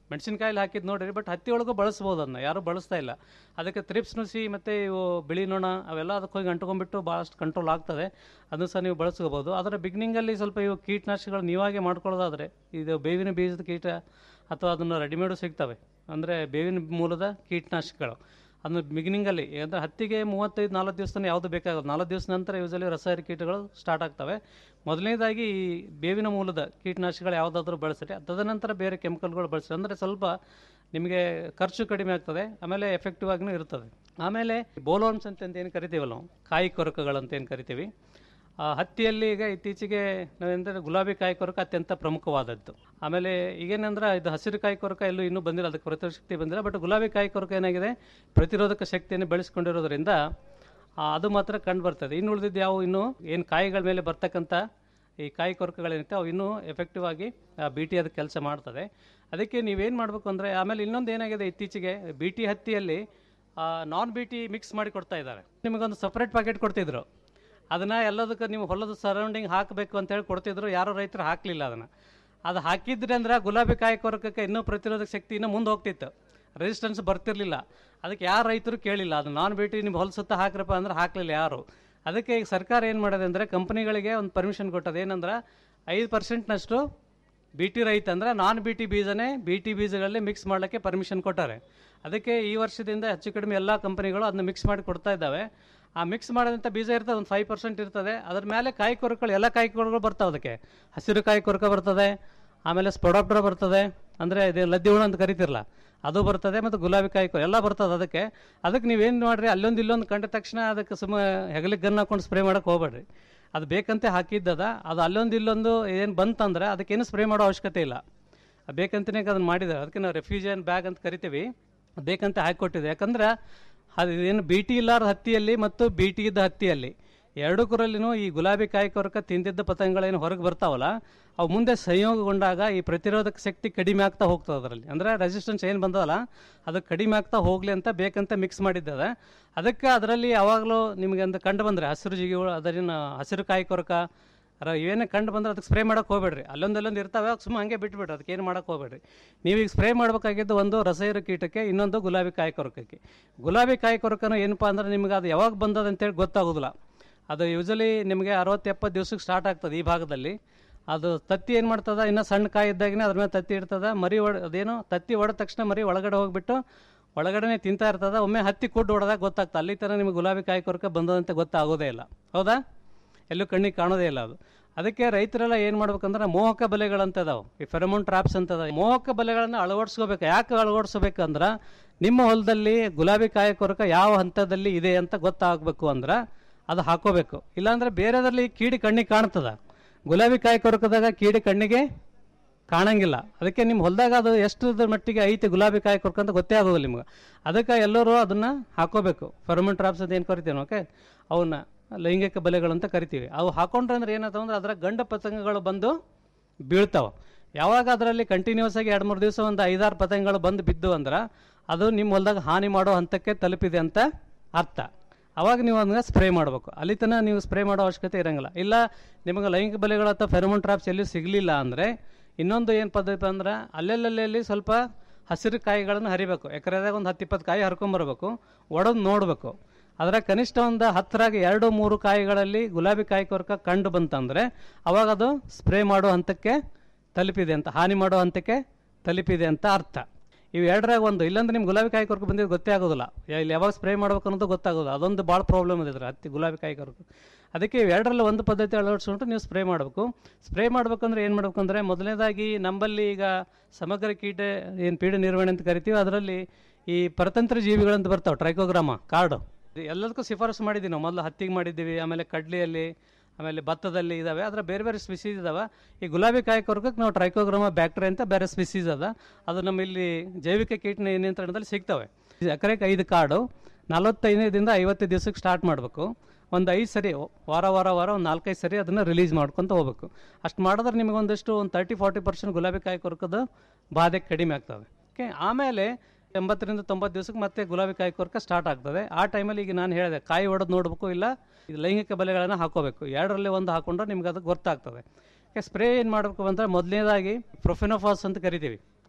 ಮೆಣಸಿನಕಾಯಲ್ಲಿ ಹಾಕಿದ್ದು ನೋಡಿರಿ ಬಟ್ ಹತ್ತಿ ಒಳಗೂ ಬಳಸ್ಬೋದು ಅದನ್ನ ಯಾರೂ ಬಳಸ್ತಾ ಇಲ್ಲ ಅದಕ್ಕೆ ತ್ರಿಪ್ಸ್ ನುಸಿ ಮತ್ತು ಇವು ಬಿಳಿ ನೊಣ ಅವೆಲ್ಲ ಅದಕ್ಕೆ ಹೋಗಿ ಅಂಟ್ಕೊಂಡ್ಬಿಟ್ಟು ಭಾಳಷ್ಟು ಕಂಟ್ರೋಲ್ ಆಗ್ತದೆ ಅದನ್ನು ಸಹ ನೀವು ಬಳಸ್ಕೋಬೋದು ಅದರ ಬಿಗಿನಿಂಗಲ್ಲಿ ಸ್ವಲ್ಪ ಇವು ಕೀಟನಾಶಕಗಳು ನೀವಾಗೆ ಮಾಡ್ಕೊಳ್ಳೋದಾದರೆ ಇದು ಬೇವಿನ ಬೀಜದ ಕೀಟ ಅಥವಾ ಅದನ್ನು ರೆಡಿಮೇಡು ಸಿಗ್ತವೆ ಅಂದರೆ ಬೇವಿನ ಮೂಲದ ಕೀಟನಾಶಕಗಳು ಅದನ್ನು ಬಿಗಿನಿಂಗಲ್ಲಿ ಅಂದರೆ ಹತ್ತಿಗೆ ಮೂವತ್ತೈದು ನಾಲ್ಕು ದಿವಸನೇ ಯಾವುದು ಬೇಕಾಗೋದು ನಾಲ್ಕು ದಿವಸ ನಂತರ ಯೂಸಲಿ ರಸಾಯನಿಕ ಕೀಟಗಳು ಸ್ಟಾರ್ಟ್ ಆಗ್ತವೆ ಮೊದಲನೇದಾಗಿ ಈ ಬೇವಿನ ಮೂಲದ ಕೀಟನಾಶಕಗಳು ಯಾವುದಾದ್ರೂ ಬಳಸಿರಿ ತದನಂತರ ಬೇರೆ ಕೆಮಿಕಲ್ಗಳು ಬಳಸಿರಿ ಅಂದರೆ ಸ್ವಲ್ಪ ನಿಮಗೆ ಖರ್ಚು ಕಡಿಮೆ ಆಗ್ತದೆ ಆಮೇಲೆ ಎಫೆಕ್ಟಿವ್ ಆಗಿನೂ ಇರ್ತದೆ ಆಮೇಲೆ ಬೋಲೋನ್ಸ್ ಅಂತ ಏನು ಕರಿತೀವಲ್ಲ ನಾವು ಕಾಯಿ ಕೊರಕಗಳಂತ ಏನು ಕರಿತೀವಿ ಆ, ಹತ್ತಿಯಲ್ಲಿ ಈಗ ಇತ್ತೀಚೆಗೆ ನಾವೆಂದರೆ ಗುಲಾಬಿ ಕಾಯಿ ಕೊರಕ ಅತ್ಯಂತ ಪ್ರಮುಖವಾದದ್ದು ಆಮೇಲೆ ಈಗೇನಂದ್ರೆ ಇದು ಹಸಿರು ಕಾಯಿ ಕೊರಕ ಎಲ್ಲೂ ಇನ್ನೂ ಬಂದಿಲ್ಲ ಅದಕ್ಕೆ ಪ್ರತಿರೋಧ ಶಕ್ತಿ ಬಂದಿಲ್ಲ ಬಟ್ ಗುಲಾಬಿ ಕಾಯಿ ಕೊರಕ ಏನಾಗಿದೆ ಪ್ರತಿರೋಧಕ ಶಕ್ತಿಯನ್ನು ಬೆಳೆಸ್ಕೊಂಡಿರೋದ್ರಿಂದ ಆ, ಅದು ಮಾತ್ರ ಕಂಡು ಬರ್ತದೆ ಇನ್ನು ಉಳಿದಿದ್ದು ಯಾವ ಇನ್ನು ಏನು ಕಾಯಿಗಳ ಮೇಲೆ ಬರ್ತಕ್ಕಂಥ ಈ ಕಾಯಿ ಕೊರಕಗಳೇನಿರುತ್ತೆ ಅವು ಇನ್ನೂ ಎಫೆಕ್ಟಿವ್ ಆಗಿ ಬಿ ಟಿ ಅದಕ್ಕೆ ಕೆಲಸ ಮಾಡ್ತದೆ ಅದಕ್ಕೆ ನೀವೇನು ಮಾಡಬೇಕು ಅಂದರೆ ಆಮೇಲೆ ಇನ್ನೊಂದು ಏನಾಗಿದೆ ಇತ್ತೀಚೆಗೆ ಬಿ ಟಿ ಹತ್ತಿಯಲ್ಲಿ ನಾನ್ ಬಿ ಟಿ ಮಿಕ್ಸ್ ಮಾಡಿ ಕೊಡ್ತಾ ಇದ್ದಾರೆ ನಿಮಗೊಂದು ಸಪ್ರೇಟ್ ಪ್ಯಾಕೆಟ್ ಕೊಡ್ತಿದ್ರು ಅದನ್ನು ಎಲ್ಲದಕ್ಕೆ ನೀವು ಹೊಲದ ಸರೌಂಡಿಂಗ್ ಹಾಕಬೇಕು ಅಂತೇಳಿ ಕೊಡ್ತಿದ್ರು ಯಾರೋ ರೈತರು ಹಾಕಲಿಲ್ಲ ಅದನ್ನು ಅದು ಹಾಕಿದ್ರೆ ಅಂದ್ರೆ ಗುಲಾಬಿ ಕಾಯಿ ಕೊರಕಕ್ಕೆ ಇನ್ನೂ ಪ್ರತಿರೋಧಕ ಶಕ್ತಿ ಇನ್ನೂ ಮುಂದೆ ಹೋಗ್ತಿತ್ತು ರೆಸಿಸ್ಟೆನ್ಸ್ ಬರ್ತಿರ್ಲಿಲ್ಲ ಅದಕ್ಕೆ ಯಾರು ರೈತರು ಕೇಳಿಲ್ಲ ಅದು ನಾನ್ ಭೇಟಿ ನಿಮ್ಮ ಹೊಲ ಸುತ್ತ ಹಾಕ್ರಪ್ಪ ಅಂದ್ರೆ ಹಾಕಲಿಲ್ಲ ಯಾರು ಅದಕ್ಕೆ ಈಗ ಸರ್ಕಾರ ಏನು ಮಾಡಿದೆ ಅಂದರೆ ಕಂಪನಿಗಳಿಗೆ ಒಂದು ಪರ್ಮಿಷನ್ ಕೊಟ್ಟது ಏನಂದ್ರೆ ಐದು ಪರ್ಸೆಂಟ್ನಷ್ಟು ಬಿ ಟಿ ರೈತ ಅಂದರೆ ನಾನ್ ಬಿ ಟಿ ಬೀಜನೇ ಬಿ ಟಿ ಬೀಜಗಳಲ್ಲಿ ಮಿಕ್ಸ್ ಮಾಡಲಿಕ್ಕೆ ಪರ್ಮಿಷನ್ ಕೊಟ್ಟಾರೆ ಅದಕ್ಕೆ ಈ ವರ್ಷದಿಂದ ಹೆಚ್ಚು ಕಡಿಮೆ ಎಲ್ಲ ಕಂಪನಿಗಳು ಅದನ್ನ ಮಿಕ್ಸ್ ಮಾಡಿ ಕೊಡ್ತಾ ಇದ್ದಾವೆ ಆ ಮಿಕ್ಸ್ ಮಾಡಿದಂಥ ಬೀಜ ಇರ್ತದೆ ಒಂದು ಫೈವ್ ಪರ್ಸೆಂಟ್ ಇರ್ತದೆ ಅದ್ರ ಮೇಲೆ ಕಾಯಿ ಕೊರಕಗಳು ಎಲ್ಲ ಕಾಯಿ ಕೊರಕಗಳು ಬರ್ತಾವೆ ಅದಕ್ಕೆ ಹಸಿರು ಕಾಯಿ ಕೊರಕ ಬರ್ತದೆ ಆಮೇಲೆ ಸ್ಪೊಡಾಪ್ಟರ್ ಬರ್ತದೆ ಅಂದರೆ ಇದು ಲದ್ದಿ ಹುಳು ಅಂತ ಕರಿತಿರಲ್ಲ ಅದು ಬರ್ತದೆ ಮತ್ತು ಗುಲಾಬಿ ಕಾಯಿ ಕೊರ ಎಲ್ಲ ಬರ್ತದೆ ಅದಕ್ಕೆ ಅದಕ್ಕೆ ನೀವೇನು ಮಾಡಿರಿ ಅಲ್ಲೊಂದು ಇಲ್ಲೊಂದು ಕಂಡ ತಕ್ಷಣ ಅದಕ್ಕೆ ಸುಮ್ಮ ಹೆಗಲಿಗೆ ಗನ್ ಹಾಕೊಂಡು ಸ್ಪ್ರೇ ಮಾಡೋಕೆ ಹೋಗ್ಬೇಡ್ರಿ ಅದು ಬೇಕಂತೆ ಹಾಕಿದ್ದದ ಅದು ಅಲ್ಲೊಂದು ಇಲ್ಲೊಂದು ಏನು ಬಂತಂದ್ರೆ ಅದಕ್ಕೇನು ಸ್ಪ್ರೇ ಮಾಡೋ ಅವಶ್ಯಕತೆ ಇಲ್ಲ ಅದು ಬೇಕಂತನೇ ಅದನ್ನು ಮಾಡಿದ್ದಾರೆ ಅದಕ್ಕೆ ನಾವು ರೆಫ್ಯೂಜನ್ ಬ್ಯಾಗ್ ಅಂತ ಕರಿತೀವಿ ಅದು ಬೇಕಂತ ಹಾಕಿಕೊಟ್ಟಿದೆ ಯಾಕಂದ್ರೆ ಅದು ಏನು ಬಿ ಟಿ ಇಲ್ಲಾರ ಹತ್ತಿಯಲ್ಲಿ ಮತ್ತು ಬಿ ಟಿ ಇದ್ದ ಹತ್ತಿಯಲ್ಲಿ ಎರಡು ಕುರಲ್ಲಿನೂ ಈ ಗುಲಾಬಿ ಕಾಯಿ ಕೊರಕ ತಿಂದಿದ್ದ ಪತಂಗಗಳೇನು ಹೊರಗೆ ಬರ್ತಾವಲ್ಲ ಅವು ಮುಂದೆ ಸಂಯೋಗಗೊಂಡಾಗ ಈ ಪ್ರತಿರೋಧಕ ಶಕ್ತಿ ಕಡಿಮೆ ಆಗ್ತಾ ಹೋಗ್ತದೆ ಅದರಲ್ಲಿ ಅಂದರೆ ರೆಸಿಸ್ಟೆನ್ಸ್ ಏನು ಬಂದದಲ್ಲ ಅದು ಕಡಿಮೆ ಆಗ್ತಾ ಹೋಗಲಿ ಅಂತ ಬೇಕಂತ ಮಿಕ್ಸ್ ಮಾಡಿದ್ದದ ಅದಕ್ಕೆ ಅದರಲ್ಲಿ ಯಾವಾಗಲೂ ನಿಮಗೆ ಅಂತ ಕಂಡು ಬಂದರೆ ಹಸಿರು ಜಿಗಿಗಳು ಅದರಿನ ಹಸಿರು ಕಾಯಿ ಕೊರಕ ಅರ ಏನೇ ಕಂಡು ಬಂದ್ರೆ ಅದಕ್ಕೆ ಸ್ಪ್ರೇ ಮಾಡೋಕೆ ಹೋಗ್ಬೇಡ್ರಿ ಅಲ್ಲೊಂದು ಅಲ್ಲೊಂದು ಇರ್ತಾವೆ ಸುಮ್ಮನೆ ಹಂಗೆ ಬಿಟ್ಬಿಡ್ರಿ ಅದಕ್ಕೆ ಏನು ಮಾಡೋಕೆ ಹೋಗ್ಬೇಡ್ರಿ ನೀವೀಗ ಸ್ಪ್ರೇ ಮಾಡಬೇಕಾಗಿದ್ದು ಒಂದು ರಸೈರು ಕೀಟಕ್ಕೆ ಇನ್ನೊಂದು ಗುಲಾಬಿ ಕಾಯಿ ಕೊರಕಕ್ಕೆ ಗುಲಾಬಿ ಕಾಯಿ ಕೊರಕನು ಏನಪ್ಪ ಅಂದ್ರೆ ನಿಮ್ಗೆ ಅದು ಯಾವಾಗ ಬಂದದ ಅಂತೇಳಿ ಗೊತ್ತಾಗೋದಿಲ್ಲ ಅದು ಯೂಸಲಿ ನಿಮಗೆ ಅರವತ್ತು ಎಪ್ಪತ್ತು ದಿವ್ಸಕ್ಕೆ ಸ್ಟಾರ್ಟ್ ಆಗ್ತದೆ ಈ ಭಾಗದಲ್ಲಿ ಅದು ತತ್ತಿ ಏನು ಮಾಡ್ತದ ಇನ್ನು ಸಣ್ಣ ಕಾಯಿ ಇದ್ದಾಗಿನ ಅದ್ರ ಮೇಲೆ ತತ್ತಿ ಇರ್ತದ ಮರಿ ಒಡ ಅದೇನು ತತ್ತಿ ಹೊಡೆದ ತಕ್ಷಣ ಮರಿ ಒಳಗಡೆ ಹೋಗ್ಬಿಟ್ಟು ಒಳಗಡೆನೆ ತಿಂತಾ ಇರ್ತದ ಒಮ್ಮೆ ಹತ್ತಿ ಕುಡ್ಡು ಹೊಡೆದಾಗ ಗೊತ್ತಾಗ್ತದೆ ಅಲ್ಲಿ ತನಕ ನಿಮಗೆ ಗುಲಾಬಿ ಕಾಯಿ ಕೊರಕ ಬಂದದಂತೆ ಗೊತ್ತಾಗೋದೇ ಇಲ್ಲ ಹೌದಾ ಎಲ್ಲೂ ಕಣ್ಣಿಗೆ ಕಾಣೋದೇ ಇಲ್ಲ ಅದು ಅದಕ್ಕೆ ರೈತರೆಲ್ಲ ಏನು ಮಾಡ್ಬೇಕಂದ್ರೆ ಮೋಹಕ ಬಲೆಗಳಂತ ಅದಾವೆ ಈ ಫೆರಮೋನ್ ಟ್ರಾಪ್ಸ್ ಅಂತ ಅದಾವೆ ಮೋಹಕ ಬಲೆಗಳನ್ನು ಅಳವಡಿಸ್ಕೋಬೇಕು ಯಾಕೆ ಅಳವಡಿಸ್ಬೇಕಂದ್ರೆ ನಿಮ್ಮ ಹೊಲದಲ್ಲಿ ಗುಲಾಬಿ ಕಾಯಿ ಕೊರಕ ಯಾವ ಹಂತದಲ್ಲಿ ಇದೆ ಅಂತ ಗೊತ್ತಾಗಬೇಕು ಅಂದ್ರೆ ಅದು ಹಾಕೋಬೇಕು ಇಲ್ಲಾಂದ್ರೆ ಬೇರೆದ್ರಲ್ಲಿ ಕೀಡಿ ಕಣ್ಣಿಗೆ ಕಾಣ್ತದ ಗುಲಾಬಿ ಕಾಯಿ ಕೊರಕದಾಗ ಕೀಡಿ ಕಣ್ಣಿಗೆ ಕಾಣಂಗಿಲ್ಲ ಅದಕ್ಕೆ ನಿಮ್ಮ ಹೊಲದಾಗ ಅದು ಎಷ್ಟು ಮಟ್ಟಿಗೆ ಐತಿ ಗುಲಾಬಿ ಕಾಯಿ ಕೊರಕ ಅಂತ ಗೊತ್ತೇ ಆಗೋದಿಲ್ಲ ನಿಮ್ಗೆ ಅದಕ್ಕೆ ಎಲ್ಲರೂ ಅದನ್ನು ಹಾಕೋಬೇಕು ಫೆರಮೋನ್ ಟ್ರಾಪ್ಸ್ ಅಂತ ಏನು ಕರಿತೀವಿ ಓಕೆ ಅವನ್ನ ಲೈಂಗಿಕ ಬಲೆಗಳು ಅಂತ ಕರಿತೀವಿ ಅವು ಹಾಕೊಂಡ್ರೆ ಅಂದ್ರೆ ಏನಾಯ್ತು ಅಂದ್ರೆ ಅದರ ಗಂಡ ಪತಂಗಗಳು ಬಂದು ಬೀಳ್ತಾವೆ ಯಾವಾಗ ಅದರಲ್ಲಿ ಕಂಟಿನ್ಯೂಸ್ ಆಗಿ ಎರಡು ಮೂರು ದಿವಸ ಒಂದು ಐದಾರು ಪತಂಗಗಳು ಬಂದು ಬಿದ್ದು ಅಂದ್ರೆ ಅದು ನಿಮ್ಮ ಹೊಲದಾಗ ಹಾನಿ ಮಾಡೋ ಹಂತಕ್ಕೆ ತಲುಪಿದೆ ಅಂತ ಅರ್ಥ ಅವಾಗ ನೀವು ಅದನ್ನ ಸ್ಪ್ರೇ ಮಾಡಬೇಕು ಅಲ್ಲಿ ತನಕ ನೀವು ಸ್ಪ್ರೇ ಮಾಡೋ ಅವಶ್ಯಕತೆ ಇರಂಗಿಲ್ಲ ಇಲ್ಲ ನಿಮಗೆ ಲೈಂಗಿಕ ಬಲೆಗಳು ಅಥವಾ ಫೆರಮೋನ್ ಟ್ರಾಪ್ಸ್ ಎಲ್ಲಿ ಸಿಗಲಿಲ್ಲ ಅಂದರೆ ಇನ್ನೊಂದು ಏನು ಪದ್ಧತಿ ಅಂದ್ರೆ ಅಲ್ಲೆಲ್ಲಲ್ಲಿ ಸ್ವಲ್ಪ ಹಸಿರು ಕಾಯಿಗಳನ್ನು ಹರಿಬೇಕು ಎಕರೆದಾಗ ಒಂದು ಹತ್ತು ಇಪ್ಪತ್ತು ಕಾಯಿ ಹರ್ಕೊಂಬರ್ಬೇಕು ಒಡೆದು ನೋಡಬೇಕು ಅದರ ಕನಿಷ್ಠ ಒಂದು ಹತ್ತರಾಗ ಎರಡು ಮೂರು ಕಾಯಿಗಳಲ್ಲಿ ಗುಲಾಬಿ ಕಾಯಿ ಕೊರಕ ಕಂಡು ಬಂತಂದರೆ ಅವಾಗ ಅದು ಸ್ಪ್ರೇ ಮಾಡೋ ಹಂತಕ್ಕೆ ತಲುಪಿದೆ ಅಂತ ಹಾನಿ ಮಾಡೋ ಹಂತಕ್ಕೆ ತಲುಪಿದೆ ಅಂತ ಅರ್ಥ ಇವು ಎರಡರಾಗ ಒಂದು ಇಲ್ಲಾಂದ್ರೆ ನಿಮ್ಗೆ ಗುಲಾಬಿ ಕಾಯಿ ಕೊರಕ ಬಂದಿದ್ದು ಗೊತ್ತೇ ಆಗೋದಿಲ್ಲ ಯಾ- ಇಲ್ಲಿ ಯಾವಾಗ ಸ್ಪ್ರೇ ಮಾಡ್ಬೇಕು ಅನ್ನೋದು ಗೊತ್ತಾಗೋದು ಅದೊಂದು ಭಾಳ ಪ್ರಾಬ್ಲಮ್ ಇದೆ ಇದ್ರ ಹತ್ತಿ ಗುಲಾಬಿ ಕಾಯಿ ಕೊರಕ ಅದಕ್ಕೆ ಇವು ಎರಡರಲ್ಲಿ ಒಂದು ಪದ್ಧತಿ ಅಳವಡಿಸ್ಕೊಂಡು ನೀವು ಸ್ಪ್ರೇ ಮಾಡಬೇಕು ಸ್ಪ್ರೇ ಮಾಡ್ಬೇಕಂದ್ರೆ ಏನು ಮಾಡ್ಬೇಕಂದ್ರೆ ಮೊದಲನೇದಾಗಿ ನಂಬಲ್ಲಿ ಈಗ ಸಮಗ್ರ ಕೀಟ ಏನು ಪೀಡೆ ನಿರ್ವಹಣೆ ಅಂತ ಕರಿತೀವಿ ಅದರಲ್ಲಿ ಈ ಪರತಂತ್ರ ಜೀವಿಗಳಂತ ಬರ್ತಾವೆ ಟ್ರೈಕೋಗ್ರಾಮ ಕಾರ್ಡು ಎಲ್ಲದಕ್ಕೂ ಶಿಫಾರಸು ಮಾಡಿದ್ದೀವಿ ನಾವು ಮೊದಲು ಹತ್ತಿಗೆ ಮಾಡಿದ್ದೀವಿ ಆಮೇಲೆ ಕಡ್ಲಿಯಲ್ಲಿ ಆಮೇಲೆ ಭತ್ತದಲ್ಲಿ ಇದಾವೆ ಅದರ ಬೇರೆ ಬೇರೆ ಸ್ಪಿಸೀಸ್ ಇದಾವೆ ಈ ಗುಲಾಬಿ ಕಾಯಿ ಕೊರಕಕ್ಕೆ ನಾವು ಟ್ರೈಕೋಗ್ರಾಮ ಬ್ಯಾಕ್ಟೀರಿಯಾ ಅಂತ ಬೇರೆ ಸ್ಪಿಸೀಸ್ ಅದ ಅದು ನಮ್ಮ ಇಲ್ಲಿ ಜೈವಿಕ ಕೀಟ ನಿಯಂತ್ರಣದಲ್ಲಿ ಸಿಗ್ತವೆ ಎಕರೆಗೆ ಐದು ಕಾರ್ಡು ನಲವತ್ತೈದರಿಂದ ಐವತ್ತು ದಿವಸಕ್ಕೆ ಸ್ಟಾರ್ಟ್ ಮಾಡಬೇಕು ಒಂದು ಐದು ಸರಿ ವಾರ ವಾರ ವಾರ ಒಂದು ನಾಲ್ಕೈದು ಸರಿ ಅದನ್ನು ರಿಲೀಸ್ ಮಾಡ್ಕೊತ ಹೋಗ್ಬೇಕು ಅಷ್ಟು ಮಾಡಿದ್ರೆ ನಿಮಗೆ ಒಂದಷ್ಟು ಒಂದು ತರ್ಟಿ ಫಾರ್ಟಿ ಪರ್ಸೆಂಟ್ ಗುಲಾಬಿ ಕಾಯಿ ಕೊರಕದ ಬಾಧೆ ಕಡಿಮೆ ಆಗ್ತವೆ ಓಕೆ ಆಮೇಲೆ ಎಂಬತ್ತರಿಂದ ತೊಂಬತ್ತು ದಿವಸಕ್ಕೆ ಮತ್ತೆ ಗುಲಾಬಿ ಕಾಯಿ ಕೊರಕ ಸ್ಟಾರ್ಟ್ ಆಗ್ತದೆ ಆ ಟೈಮಲ್ಲಿ ಈಗ ನಾನು ಹೇಳಿದೆ ಕಾಯಿ ಹೊಡೆದು ನೋಡಬೇಕು ಇಲ್ಲ ಇದು ಲೈಂಗಿಕ ಬಲೆಗಳನ್ನು ಹಾಕೋಬೇಕು ಎರಡರಲ್ಲಿ ಒಂದು ಹಾಕೊಂಡ್ರೆ ನಿಮ್ಗೆ ಅದು ಗೊತ್ತಾಗ್ತದೆ ಸ್ಪ್ರೇ ಏನು ಮಾಡಬೇಕು ಅಂದರೆ ಮೊದಲನೇದಾಗಿ ಪ್ರೊಫೆನೋಫಾಸ್ ಅಂತ ಕರಿತೀವಿ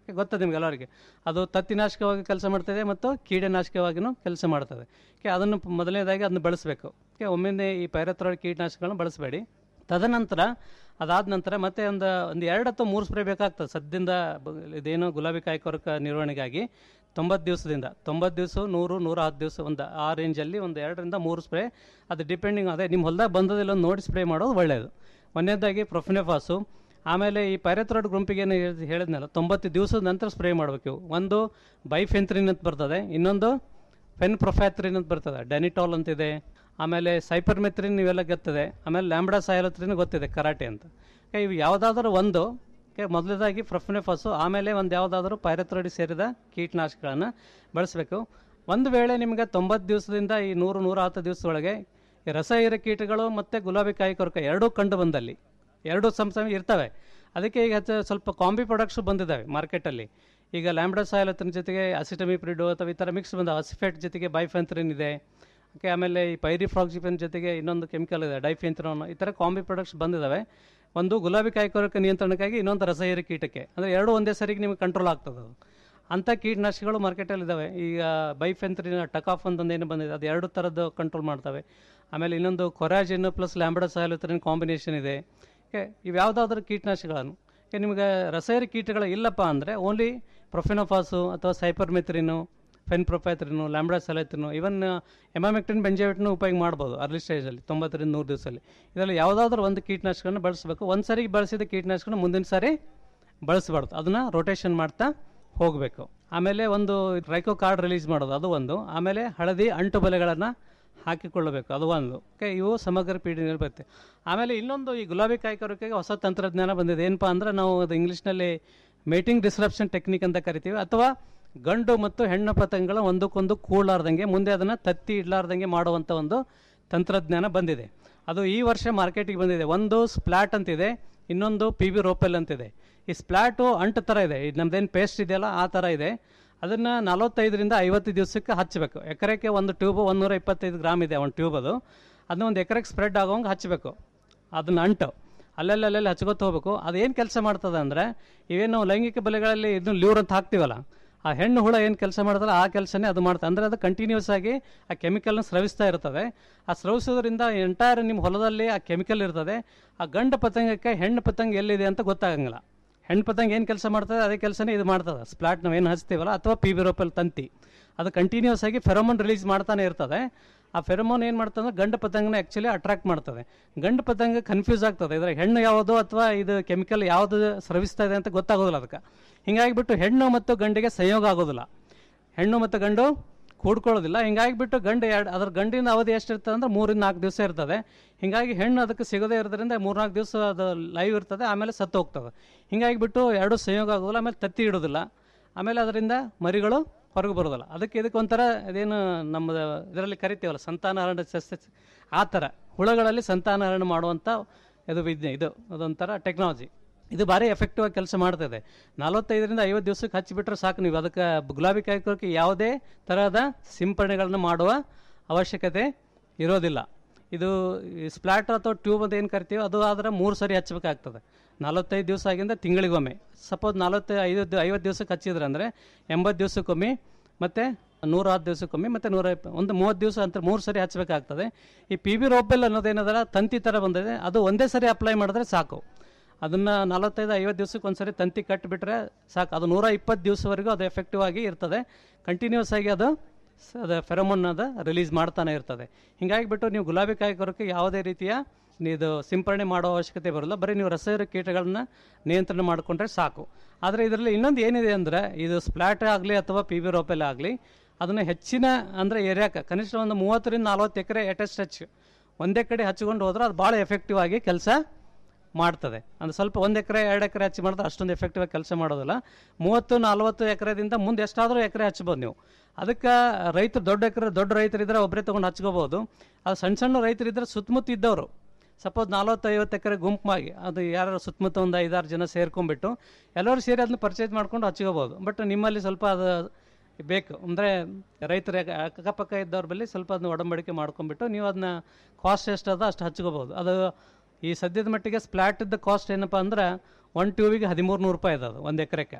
ಗೊತ್ತದೆ ನಿಮ್ಗೆ ಎಲ್ಲರಿಗೆ ಅದು ತತ್ತಿನಾಶಕವಾಗಿ ಕೆಲಸ ಮಾಡ್ತದೆ ಮತ್ತು ಕೀಟನಾಶಕವಾಗಿಯೂ ಕೆಲಸ ಮಾಡ್ತದೆ ಓಕೆ ಅದನ್ನು ಪ- ಮೊದಲನೇದಾಗಿ ಅದನ್ನು ಬಳಸಬೇಕು ಓಕೆ ಒಮ್ಮೆಂದೇ ಈ ಪೈರತ್ರಾಯ್ಡ್ ಕೀಟನಾಶಕಗಳನ್ನ ಬಳಸಬೇಡಿ ತದನಂತರ ಅದಾದ ನಂತರ ಮತ್ತೆ ಒಂದು ಒಂದು ಎರಡು ಅಥವಾ ಮೂರು ಸ್ಪ್ರೇ ಬೇಕಾಗ್ತದೆ ಸದ್ಯದಿಂದ ಬ- ಇದೇನು ಗುಲಾಬಿ ಕಾಯಿ ಕೊರಕ ನಿರ್ವಹಣೆಗಾಗಿ ತೊಂಬತ್ತು ದಿವಸದಿಂದ ತೊಂಬತ್ತು ದಿವಸ ನೂರು ನೂರ ಹತ್ತು ದಿವಸ ಒಂದು ಆ ರೇಂಜಲ್ಲಿ ಒಂದು ಎರಡರಿಂದ ಮೂರು ಸ್ಪ್ರೇ ಅದು ಡಿಪೆಂಡಿಂಗ್ ಅದೇ ನಿಮ್ಮ ಹೊಲದಾಗ ಬಂದದಿಲ್ಲ ಒಂದು ನೋಡಿ ಸ್ಪ್ರೇ ಮಾಡೋದು ಒಳ್ಳೆಯದು ಒಂದನೇದಾಗಿ ಪ್ರೊಫಿನೆಫಾಸು ಆಮೇಲೆ ಈ ಪೈರತ್ರಾಯ್ಡ್ ಗುಂಪಿಗೆ ಏನು ಹೇಳಿದ್ನಲ್ಲ ತೊಂಬತ್ತು ದಿವಸದ ನಂತರ ಸ್ಪ್ರೇ ಮಾಡಬೇಕು ಇವು ಒಂದು ಬೈಫೆಂತ್ರಿನ್ ಅಂತ ಬರ್ತದೆ ಇನ್ನೊಂದು ಫೆನ್ ಪ್ರೊಫ್ಯಾತ್ರಿನ್ ಅಂತ ಬರ್ತದೆ ಡೆನಿಟಾಲ್ ಅಂತಿದೆ ಆಮೇಲೆ ಸೈಪರ್ಮೆತ್ರಿನ್ ಇವೆಲ್ಲ ಗೊತ್ತಿದೆ ಆಮೇಲೆ ಲ್ಯಾಂಬ್ಡಾ ಸಾಯಲತ್ರಿನ್ ಗೊತ್ತಿದೆ ಕರಾಟೆ ಅಂತ Okay, ಇವು ಯಾವುದಾದ್ರೂ ಒಂದು okay, ಮೊದಲನೇದಾಗಿ ಪ್ರೊಫಿನೆಫಾಸು ಆಮೇಲೆ ಒಂದು ಯಾವುದಾದ್ರೂ ಪೈರತ್ರಾಯ್ಡ್ ಸೇರಿದ ಕೀಟನಾಶಕಗಳನ್ನು ಬಳಸಬೇಕು ಒಂದು ವೇಳೆ ನಿಮಗೆ ತೊಂಬತ್ತು ದಿವಸದಿಂದ ಈ ನೂರು ನೂರ ಹತ್ತು ದಿವಸದೊಳಗೆ ಈ ರಸ ಹೀರ ಕೀಟಗಳು ಮತ್ತು ಗುಲಾಬಿ ಕಾಯಿ ಕೊರಕ ಎರಡೂ ಕಂಡು ಬಂದಲ್ಲಿ ಎರಡೂ ಸಮ ಸಮ ಇರ್ತವೆ ಅದಕ್ಕೆ ಈಗ ಹೆಚ್ಚು ಸ್ವಲ್ಪ ಕಾಂಬಿ ಪ್ರಾಡಕ್ಟ್ಸ್ ಬಂದಿದ್ದಾವೆ ಮಾರ್ಕೆಟಲ್ಲಿ ಈಗ ಲ್ಯಾಂಬ್ಡಾ ಸಾಯಲತ್ರಿನ ಜೊತೆಗೆ ಅಸಿಟಮಿಪ್ರಿಡು ಅಥವಾ ಈ ಥರ ಮಿಕ್ಸ್ ಬಂದ ಅಸಿಫೆಟ್ ಜೊತೆಗೆ ಬೈಫೆಂತ್ರಿನ್ ಇದೆ ಓಕೆ ಆಮೇಲೆ ಈ ಪೈರಿಫ್ರಾಕ್ಸಿಫೆನ್ ಜೊತೆಗೆ ಇನ್ನೊಂದು ಕೆಮಿಕಲ್ ಇದೆ ಡೈಫೆಂತ್ರೋನ್ ಈ ಥರ ಕಾಂಬಿ ಪ್ರಾಡಕ್ಟ್ಸ್ ಬಂದಿದ್ದಾವೆ ಒಂದು ಗುಲಾಬಿ ಕಾಯಿ ಕೊರಕ ನಿಯಂತ್ರಣಕ್ಕಾಗಿ ಇನ್ನೊಂದು ರಸಹೀರಿ ಕೀಟಕ್ಕೆ ಅಂದರೆ ಎರಡು ಒಂದೇ ಸರಿಗೆ ನಿಮಗೆ ಕಂಟ್ರೋಲ್ ಆಗ್ತದೆ ಅದು ಅಂಥ ಕೀಟನಾಶಕಗಳು ಮಾರ್ಕೆಟಲ್ಲಿ ಇದ್ದಾವೆ ಈಗ ಬೈಫೆಂತ್ರಿನ ಟಕಾಫ್ ಅಂತಂದು ಏನು ಬಂದಿದೆ ಅದು ಎರಡು ಥರದ್ದು ಕಂಟ್ರೋಲ್ ಮಾಡ್ತವೆ ಆಮೇಲೆ ಇನ್ನೊಂದು Coragen plus lambda cyhalothrin combination ಇದೆ ಓಕೆ ಇವು ಯಾವುದಾದ್ರೂ ಕೀಟನಾಶಕಗಳನ್ನು ಓಕೆ ನಿಮಗೆ ರಸಾಯನಿಕ ಕೀಟಗಳು ಇಲ್ಲಪ್ಪ ಅಂದರೆ ಓನ್ಲಿ ಪ್ರೊಫೆನೋಫಾಸು ಅಥವಾ ಸೈಪರ್ಮೆತ್ರಿನು ಫೆನ್ಪ್ರೊಫೈತ್ರಿನು ಲ್ಯಾಂಬ್ಡಾ ಸೆಲೆತ್ರಿನು ಇವನ್ ಎಮಾಮೆಕ್ಟಿನ್ ಬೆಂಜಾವಿಟ್ನು ಉಪಯೋಗ ಮಾಡ್ಬೋದು ಅರ್ಲಿ ಸ್ಟೇಜಲ್ಲಿ ತೊಂಬತ್ತರಿಂದ ನೂರು ದಿವಸದಲ್ಲಿ ಇದರಲ್ಲಿ ಯಾವುದಾದ್ರೂ ಒಂದು ಕೀಟನಾಶಕವನ್ನು ಬಳಸಬೇಕು ಒಂದು ಸಾರಿ ಬಳಸಿದ ಕೀಟನಾಶಕನ ಮುಂದಿನ ಸಾರಿ ಬಳಸಬಾರ್ದು ಅದನ್ನು ರೊಟೇಷನ್ ಮಾಡ್ತಾ ಹೋಗಬೇಕು ಆಮೇಲೆ ಒಂದು ರೈಕೋ ಕಾರ್ಡ್ ರಿಲೀಸ್ ಮಾಡೋದು ಅದು ಒಂದು ಆಮೇಲೆ ಹಳದಿ ಅಂಟು ಬಲೆಗಳನ್ನು ಹಾಕಿಕೊಳ್ಳಬೇಕು ಅದು ಒಂದು ಓಕೆ ಇವು ಸಮಗ್ರ ಪೀಡಿನಲ್ಲಿ ಬರುತ್ತೆ ಆಮೇಲೆ ಇನ್ನೊಂದು ಈ ಗುಲಾಬಿ ಕಾಯಿ ಕೊರಕೆಗೆ ಹೊಸ ತಂತ್ರಜ್ಞಾನ ಬಂದಿದೆ ಏನಪ್ಪ ಅಂದ್ರೆ ನಾವು ಅದು ಇಂಗ್ಲೀಷ್ನಲ್ಲಿ ಮೇಟಿಂಗ್ ಡಿಸ್ರಪ್ಷನ್ ಟೆಕ್ನಿಕ್ ಅಂತ ಕರಿತೀವಿ ಅಥವಾ ಗಂಡು ಮತ್ತು ಹೆಣ್ಣು ಪತಂಗಗಳ ಒಂದಕ್ಕೊಂದು ಕೂಡಲಾರ್ದಂಗೆ ಮುಂದೆ ಅದನ್ನು ತತ್ತಿ ಇಡಲಾರ್ದಂಗೆ ಮಾಡುವಂಥ ಒಂದು ತಂತ್ರಜ್ಞಾನ ಬಂದಿದೆ ಅದು ಈ ವರ್ಷ ಮಾರ್ಕೆಟಿಗೆ ಬಂದಿದೆ ಒಂದು ಸ್ಪ್ಲಾಟ್ ಅಂತಿದೆ ಇನ್ನೊಂದು ಪಿ ಬಿ ರೋಪೆಲ್ ಅಂತಿದೆ ಈ ಸ್ಪ್ಲಾಟು ಅಂಟು ಥರ ಇದೆ ಇದು ನಮ್ದೇನು ಪೇಸ್ಟ್ ಇದೆಯಲ್ಲ ಆ ಥರ ಇದೆ ಅದನ್ನು ನಲವತ್ತೈದರಿಂದ ಐವತ್ತು ದಿವಸಕ್ಕೆ ಹಚ್ಚಬೇಕು ಎಕರೆಗೆ ಒಂದು ಟ್ಯೂಬ್ ಒಂದೂರ ಇಪ್ಪತ್ತೈದು ಗ್ರಾಮ್ ಇದೆ ಒಂದು ಟ್ಯೂಬ್ ಅದು ಅದನ್ನ ಒಂದು ಎಕರೆಗೆ ಸ್ಪ್ರೆಡ್ ಆಗೋಂಗೆ ಹಚ್ಚಬೇಕು ಅದನ್ನ ಅಂಟು ಅಲ್ಲೆಲ್ಲ ಅಲ್ಲೆಲ್ಲ ಹಚ್ಕೋತ ಹೋಗ್ಬೇಕು ಅದೇನು ಕೆಲಸ ಮಾಡ್ತದೆ ಅಂದರೆ ಇವೇನು ಲೈಂಗಿಕ ಬಲೆಗಳಲ್ಲಿ ಇದನ್ನು ಲ್ಯೂರ್ ಅಂತ ಹಾಕ್ತೀವಲ್ಲ ಆ ಹೆಣ್ಣು ಹುಳ ಏನು ಕೆಲಸ ಮಾಡ್ತಲ್ಲ ಆ ಕೆಲಸನೇ ಅದು ಮಾಡ್ತದೆ ಅಂದರೆ ಅದು ಕಂಟಿನ್ಯೂಸ್ ಆಗಿ ಆ ಕೆಮಿಕಲ್ನ ಸ್ರವಿಸ್ತಾ ಇರ್ತದೆ ಆ ಸ್ರವಿಸೋದ್ರಿಂದ ಎಂಟೈರ್ ನಿಮ್ಮ ಹೊಲದಲ್ಲಿ ಆ ಕೆಮಿಕಲ್ ಇರ್ತದೆ ಆ ಗಂಡು ಪತಂಗಕ್ಕೆ ಹೆಣ್ಣು ಪತಂಗ ಎಲ್ಲಿದೆ ಅಂತ ಗೊತ್ತಾಗಂಗಿಲ್ಲ ಹೆಣ್ಣು ಪತಂಗ ಏನು ಕೆಲಸ ಮಾಡ್ತದೆ ಅದೇ ಕೆಲಸನೇ ಇದು ಮಾಡ್ತದೆ ಸ್ಪ್ಲಾಟ್ ನಾವು ಏನು ಹಚ್ತೀವಲ್ಲ ಅಥವಾ ಪಿ ಬಿರೋಪಲ್ ತಂತಿ ಅದು ಕಂಟಿನ್ಯೂಸ್ ಆಗಿ ಫೆರೋಮೋನ್ ರಿಲೀಸ್ ಮಾಡ್ತಾನೆ ಇರ್ತದೆ ಆ ಫೆರೋಮೋನ್ ಏನು ಮಾಡ್ತದೆ ಅಂದ್ರೆ ಗಂಡು ಪತಂಗನ ಆ್ಯಕ್ಚುಲಿ ಅಟ್ರಾಕ್ಟ್ ಮಾಡ್ತದೆ ಗಂಡು ಪತಂಗ ಕನ್ಫ್ಯೂಸ್ ಆಗ್ತದೆ ಇದ್ರ ಹೆಣ್ಣು ಯಾವುದು ಅಥವಾ ಇದು ಕೆಮಿಕಲ್ ಯಾವುದು ಸ್ರವಿಸ್ತಾ ಇದೆ ಅಂತ ಗೊತ್ತಾಗೋದಿಲ್ಲ ಅದಕ್ಕೆ ಹಿಂಗಾಗಿಬಿಟ್ಟು ಹೆಣ್ಣು ಮತ್ತು ಗಂಡಿಗೆ ಸಂಯೋಗ ಆಗೋದಿಲ್ಲ ಹೆಣ್ಣು ಮತ್ತು ಗಂಡು ಕೂಡ್ಕೊಳ್ಳೋದಿಲ್ಲ ಹಿಂಗಾಗಿಬಿಟ್ಟು ಗಂಡು ಎರಡು ಅದ್ರ ಗಂಡಿನ ಅವಧಿ ಎಷ್ಟಿರ್ತದೆ ಅಂದ್ರೆ ಮೂರಿಂದ ನಾಲ್ಕು ದಿವಸ ಇರ್ತದೆ ಹಿಂಗಾಗಿ ಹೆಣ್ಣು ಅದಕ್ಕೆ ಸಿಗದೇ ಇರೋದ್ರಿಂದ ಮೂರ್ನಾಲ್ಕು ದಿವಸ ಅದು ಲೈವ್ ಇರ್ತದೆ ಆಮೇಲೆ ಸತ್ತು ಹೋಗ್ತದೆ ಹಿಂಗಾಗಿಬಿಟ್ಟು ಎರಡು ಸಂಯೋಗ ಆಗೋದಿಲ್ಲ ಆಮೇಲೆ ತತ್ತಿ ಇಡೋದಿಲ್ಲ ಆಮೇಲೆ ಅದರಿಂದ ಮರಿಗಳು ಹೊರಗೆ ಬರೋದಿಲ್ಲ ಅದಕ್ಕೆ ಇದಕ್ಕೆ ಒಂಥರ ಇದೇನು ನಮ್ಮ ಇದರಲ್ಲಿ ಕರಿತೀವಲ್ಲ ಸಂತಾನಹರಣ ಸಸ್ಯ ಆ ಥರ ಹುಳಗಳಲ್ಲಿ ಸಂತಾನಹರಣ ಮಾಡುವಂಥ ಇದು ವಿಜ್ಞೆ ಇದು ಅದೊಂಥರ ಟೆಕ್ನಾಲಜಿ ಇದು ಭಾರಿ ಎಫೆಕ್ಟಿವ್ ಆಗಿ ಕೆಲಸ ಮಾಡ್ತದೆ ನಲವತ್ತೈದರಿಂದ ಐವತ್ತು ದಿವಸಕ್ಕೆ ಹಚ್ಚಿಬಿಟ್ರೆ ಸಾಕು ನೀವು ಅದಕ್ಕೆ ಗುಲಾಬಿ ಕಾಯ್ಕೋಕ್ಕೆ ಯಾವುದೇ ತರಹದ ಸಿಂಪರಣೆಗಳನ್ನು ಮಾಡುವ ಅವಶ್ಯಕತೆ ಇರೋದಿಲ್ಲ ಇದು ಸ್ಪ್ಲಾಟ್ ಅಥವಾ ಟ್ಯೂಬ್ ಅಂತ ಏನು ಕರಿತೀವಿ ಅದು ಆದರೆ ಮೂರು ಸರಿ ಹಚ್ಚಬೇಕಾಗ್ತದೆ ನಲವತ್ತೈದು ದಿವಸ ಆಗಿಂದ ತಿಂಗಳಿಗೊಮ್ಮೆ ಸಪೋಸ್ ನಲವತ್ತೈ ಐದು ಐವತ್ತು ದಿವಸಕ್ಕೆ ಹಚ್ಚಿದ್ರೆ ಅಂದರೆ ಎಂಬತ್ತು ದಿವಸಕ್ಕೊಮ್ಮೆ ಮತ್ತು ನೂರ ಹತ್ತು ದಿವಸಕ್ಕೊಮ್ಮೆ ಮತ್ತು ನೂರ ಇಪ್ಪ ಒಂದು ಮೂವತ್ತು ದಿವಸ ಅಂತ ಮೂರು ಸರಿ ಹಚ್ಚಬೇಕಾಗ್ತದೆ ಈ ಪಿ ಬಿ ರೋಪೆಲ್ ಅನ್ನೋದೇನದಲ್ಲ ತಂತಿ ಥರ ಬಂದಿದೆ ಅದು ಒಂದೇ ಸರಿ ಅಪ್ಲೈ ಮಾಡಿದ್ರೆ ಸಾಕು ಅದನ್ನು ನಲವತ್ತೈದು ಐವತ್ತು ದಿವಸಕ್ಕೆ ಒಂದ್ಸರಿ ತಂತಿ ಕಟ್ಟಿಬಿಟ್ರೆ ಸಾಕು ಅದು ನೂರ ಇಪ್ಪತ್ತು ದಿವಸವರೆಗೂ ಅದು ಎಫೆಕ್ಟಿವ್ ಆಗಿ ಇರ್ತದೆ ಕಂಟಿನ್ಯೂಸ್ ಆಗಿ ಅದು ಸ- ಅದು ಫೆರೋಮೋನ್ ಅದು ರಿಲೀಸ್ ಮಾಡ್ತಾನೆ ಇರ್ತದೆ ಹಿಂಗಾಗಿ ಬಿಟ್ಟು ನೀವು ಗುಲಾಬಿ ಕಾಯಿ ಕೊರಕ್ಕೆ ಯಾವುದೇ ರೀತಿಯ ಇದು ಸಿಂಪರಣೆ ಮಾಡೋ ಅವಶ್ಯಕತೆ ಬರೋಲ್ಲ ಬರೀ ನೀವು ರಸಾಯನ ಕೀಟಗಳನ್ನ ನಿಯಂತ್ರಣ ಮಾಡಿಕೊಂಡ್ರೆ ಸಾಕು ಆದರೆ ಇದರಲ್ಲಿ ಇನ್ನೊಂದು ಏನಿದೆ ಅಂದರೆ ಇದು ಸ್ಪ್ಲಾಟ್ ಆಗಲಿ ಅಥವಾ ಪಿ ಬಿ ರೋಪೆಲ್ ಆಗಲಿ ಅದನ್ನು ಹೆಚ್ಚಿನ ಅಂದರೆ ಏರಿಯಾಕ್ಕೆ ಕನಿಷ್ಠ ಒಂದು ಮೂವತ್ತರಿಂದ ನಲ್ವತ್ತು ಎಕರೆ ಎಟೆಸ್ಟ್ ಹಚ್ಚು ಒಂದೇ ಕಡೆ ಹಚ್ಕೊಂಡು ಹೋದ್ರೆ ಅದು ಭಾಳ ಎಫೆಕ್ಟಿವ್ ಆಗಿ ಕೆಲಸ ಮಾಡ್ತದೆ ಅಂದ್ರೆ ಸ್ವಲ್ಪ ಒಂದು ಎಕರೆ ಎರಡು ಎಕರೆ ಹಚ್ಚಿ ಮಾಡಿದ್ರೆ ಅಷ್ಟೊಂದು ಎಫೆಕ್ಟಿವ್ ಆಗಿ ಕೆಲಸ ಮಾಡೋದಿಲ್ಲ ಮೂವತ್ತು ನಲ್ವತ್ತು ಎಕರೆದಿಂದ ಮುಂದೆ ಎಷ್ಟಾದರೂ ಎಕರೆ ಹಚ್ಬೋದು ನೀವು ಅದಕ್ಕೆ ರೈತರು ದೊಡ್ಡ ಎಕರೆ ದೊಡ್ಡ ರೈತರಿದ್ರೆ ಒಬ್ಬರೇ ತೊಗೊಂಡು ಹಚ್ಕೋಬೋದು ಅದು ಸಣ್ಣ ಸಣ್ಣ ರೈತರಿದ್ರೆ ಸುತ್ತಮುತ್ತ ಇದ್ದವರು ಸಪೋಸ್ ನಲ್ವತ್ತು ಐವತ್ತು ಎಕರೆ ಗುಂಪಾಗಿ ಅದು ಯಾರು ಸುತ್ತಮುತ್ತ ಒಂದು ಐದಾರು ಜನ ಸೇರ್ಕೊಂಡ್ಬಿಟ್ಟು ಎಲ್ಲರೂ ಸೇರಿ ಅದನ್ನ ಪರ್ಚೇಸ್ ಮಾಡ್ಕೊಂಡು ಹಚ್ಕೋಬೋದು ಬಟ್ ನಿಮ್ಮಲ್ಲಿ ಸ್ವಲ್ಪ ಅದು ಬೇಕು ಅಂದರೆ ರೈತರ ಅಕ್ಕಪಕ್ಕ ಇದ್ದವ್ರ ಬಳಿ ಸ್ವಲ್ಪ ಅದನ್ನ ಒಡಂಬಡಿಕೆ ಮಾಡ್ಕೊಂಡ್ಬಿಟ್ಟು ನೀವು ಅದನ್ನ ಕಾಸ್ಟ್ ಎಷ್ಟದ ಅಷ್ಟು ಹಚ್ಕೋಬೋದು ಅದು ಈ ಸದ್ಯದ ಮಟ್ಟಿಗೆ ಸ್ಪ್ಲಾಟಿದ್ದ ಕಾಸ್ಟ್ ಏನಪ್ಪ ಅಂದ್ರೆ ಒನ್ ಟ್ಯೂಬಿಗೆ ಹದಿಮೂರು ನೂರು ರೂಪಾಯಿ ಇದೆ ಅದು ಒಂದು ಎಕರೆಗೆ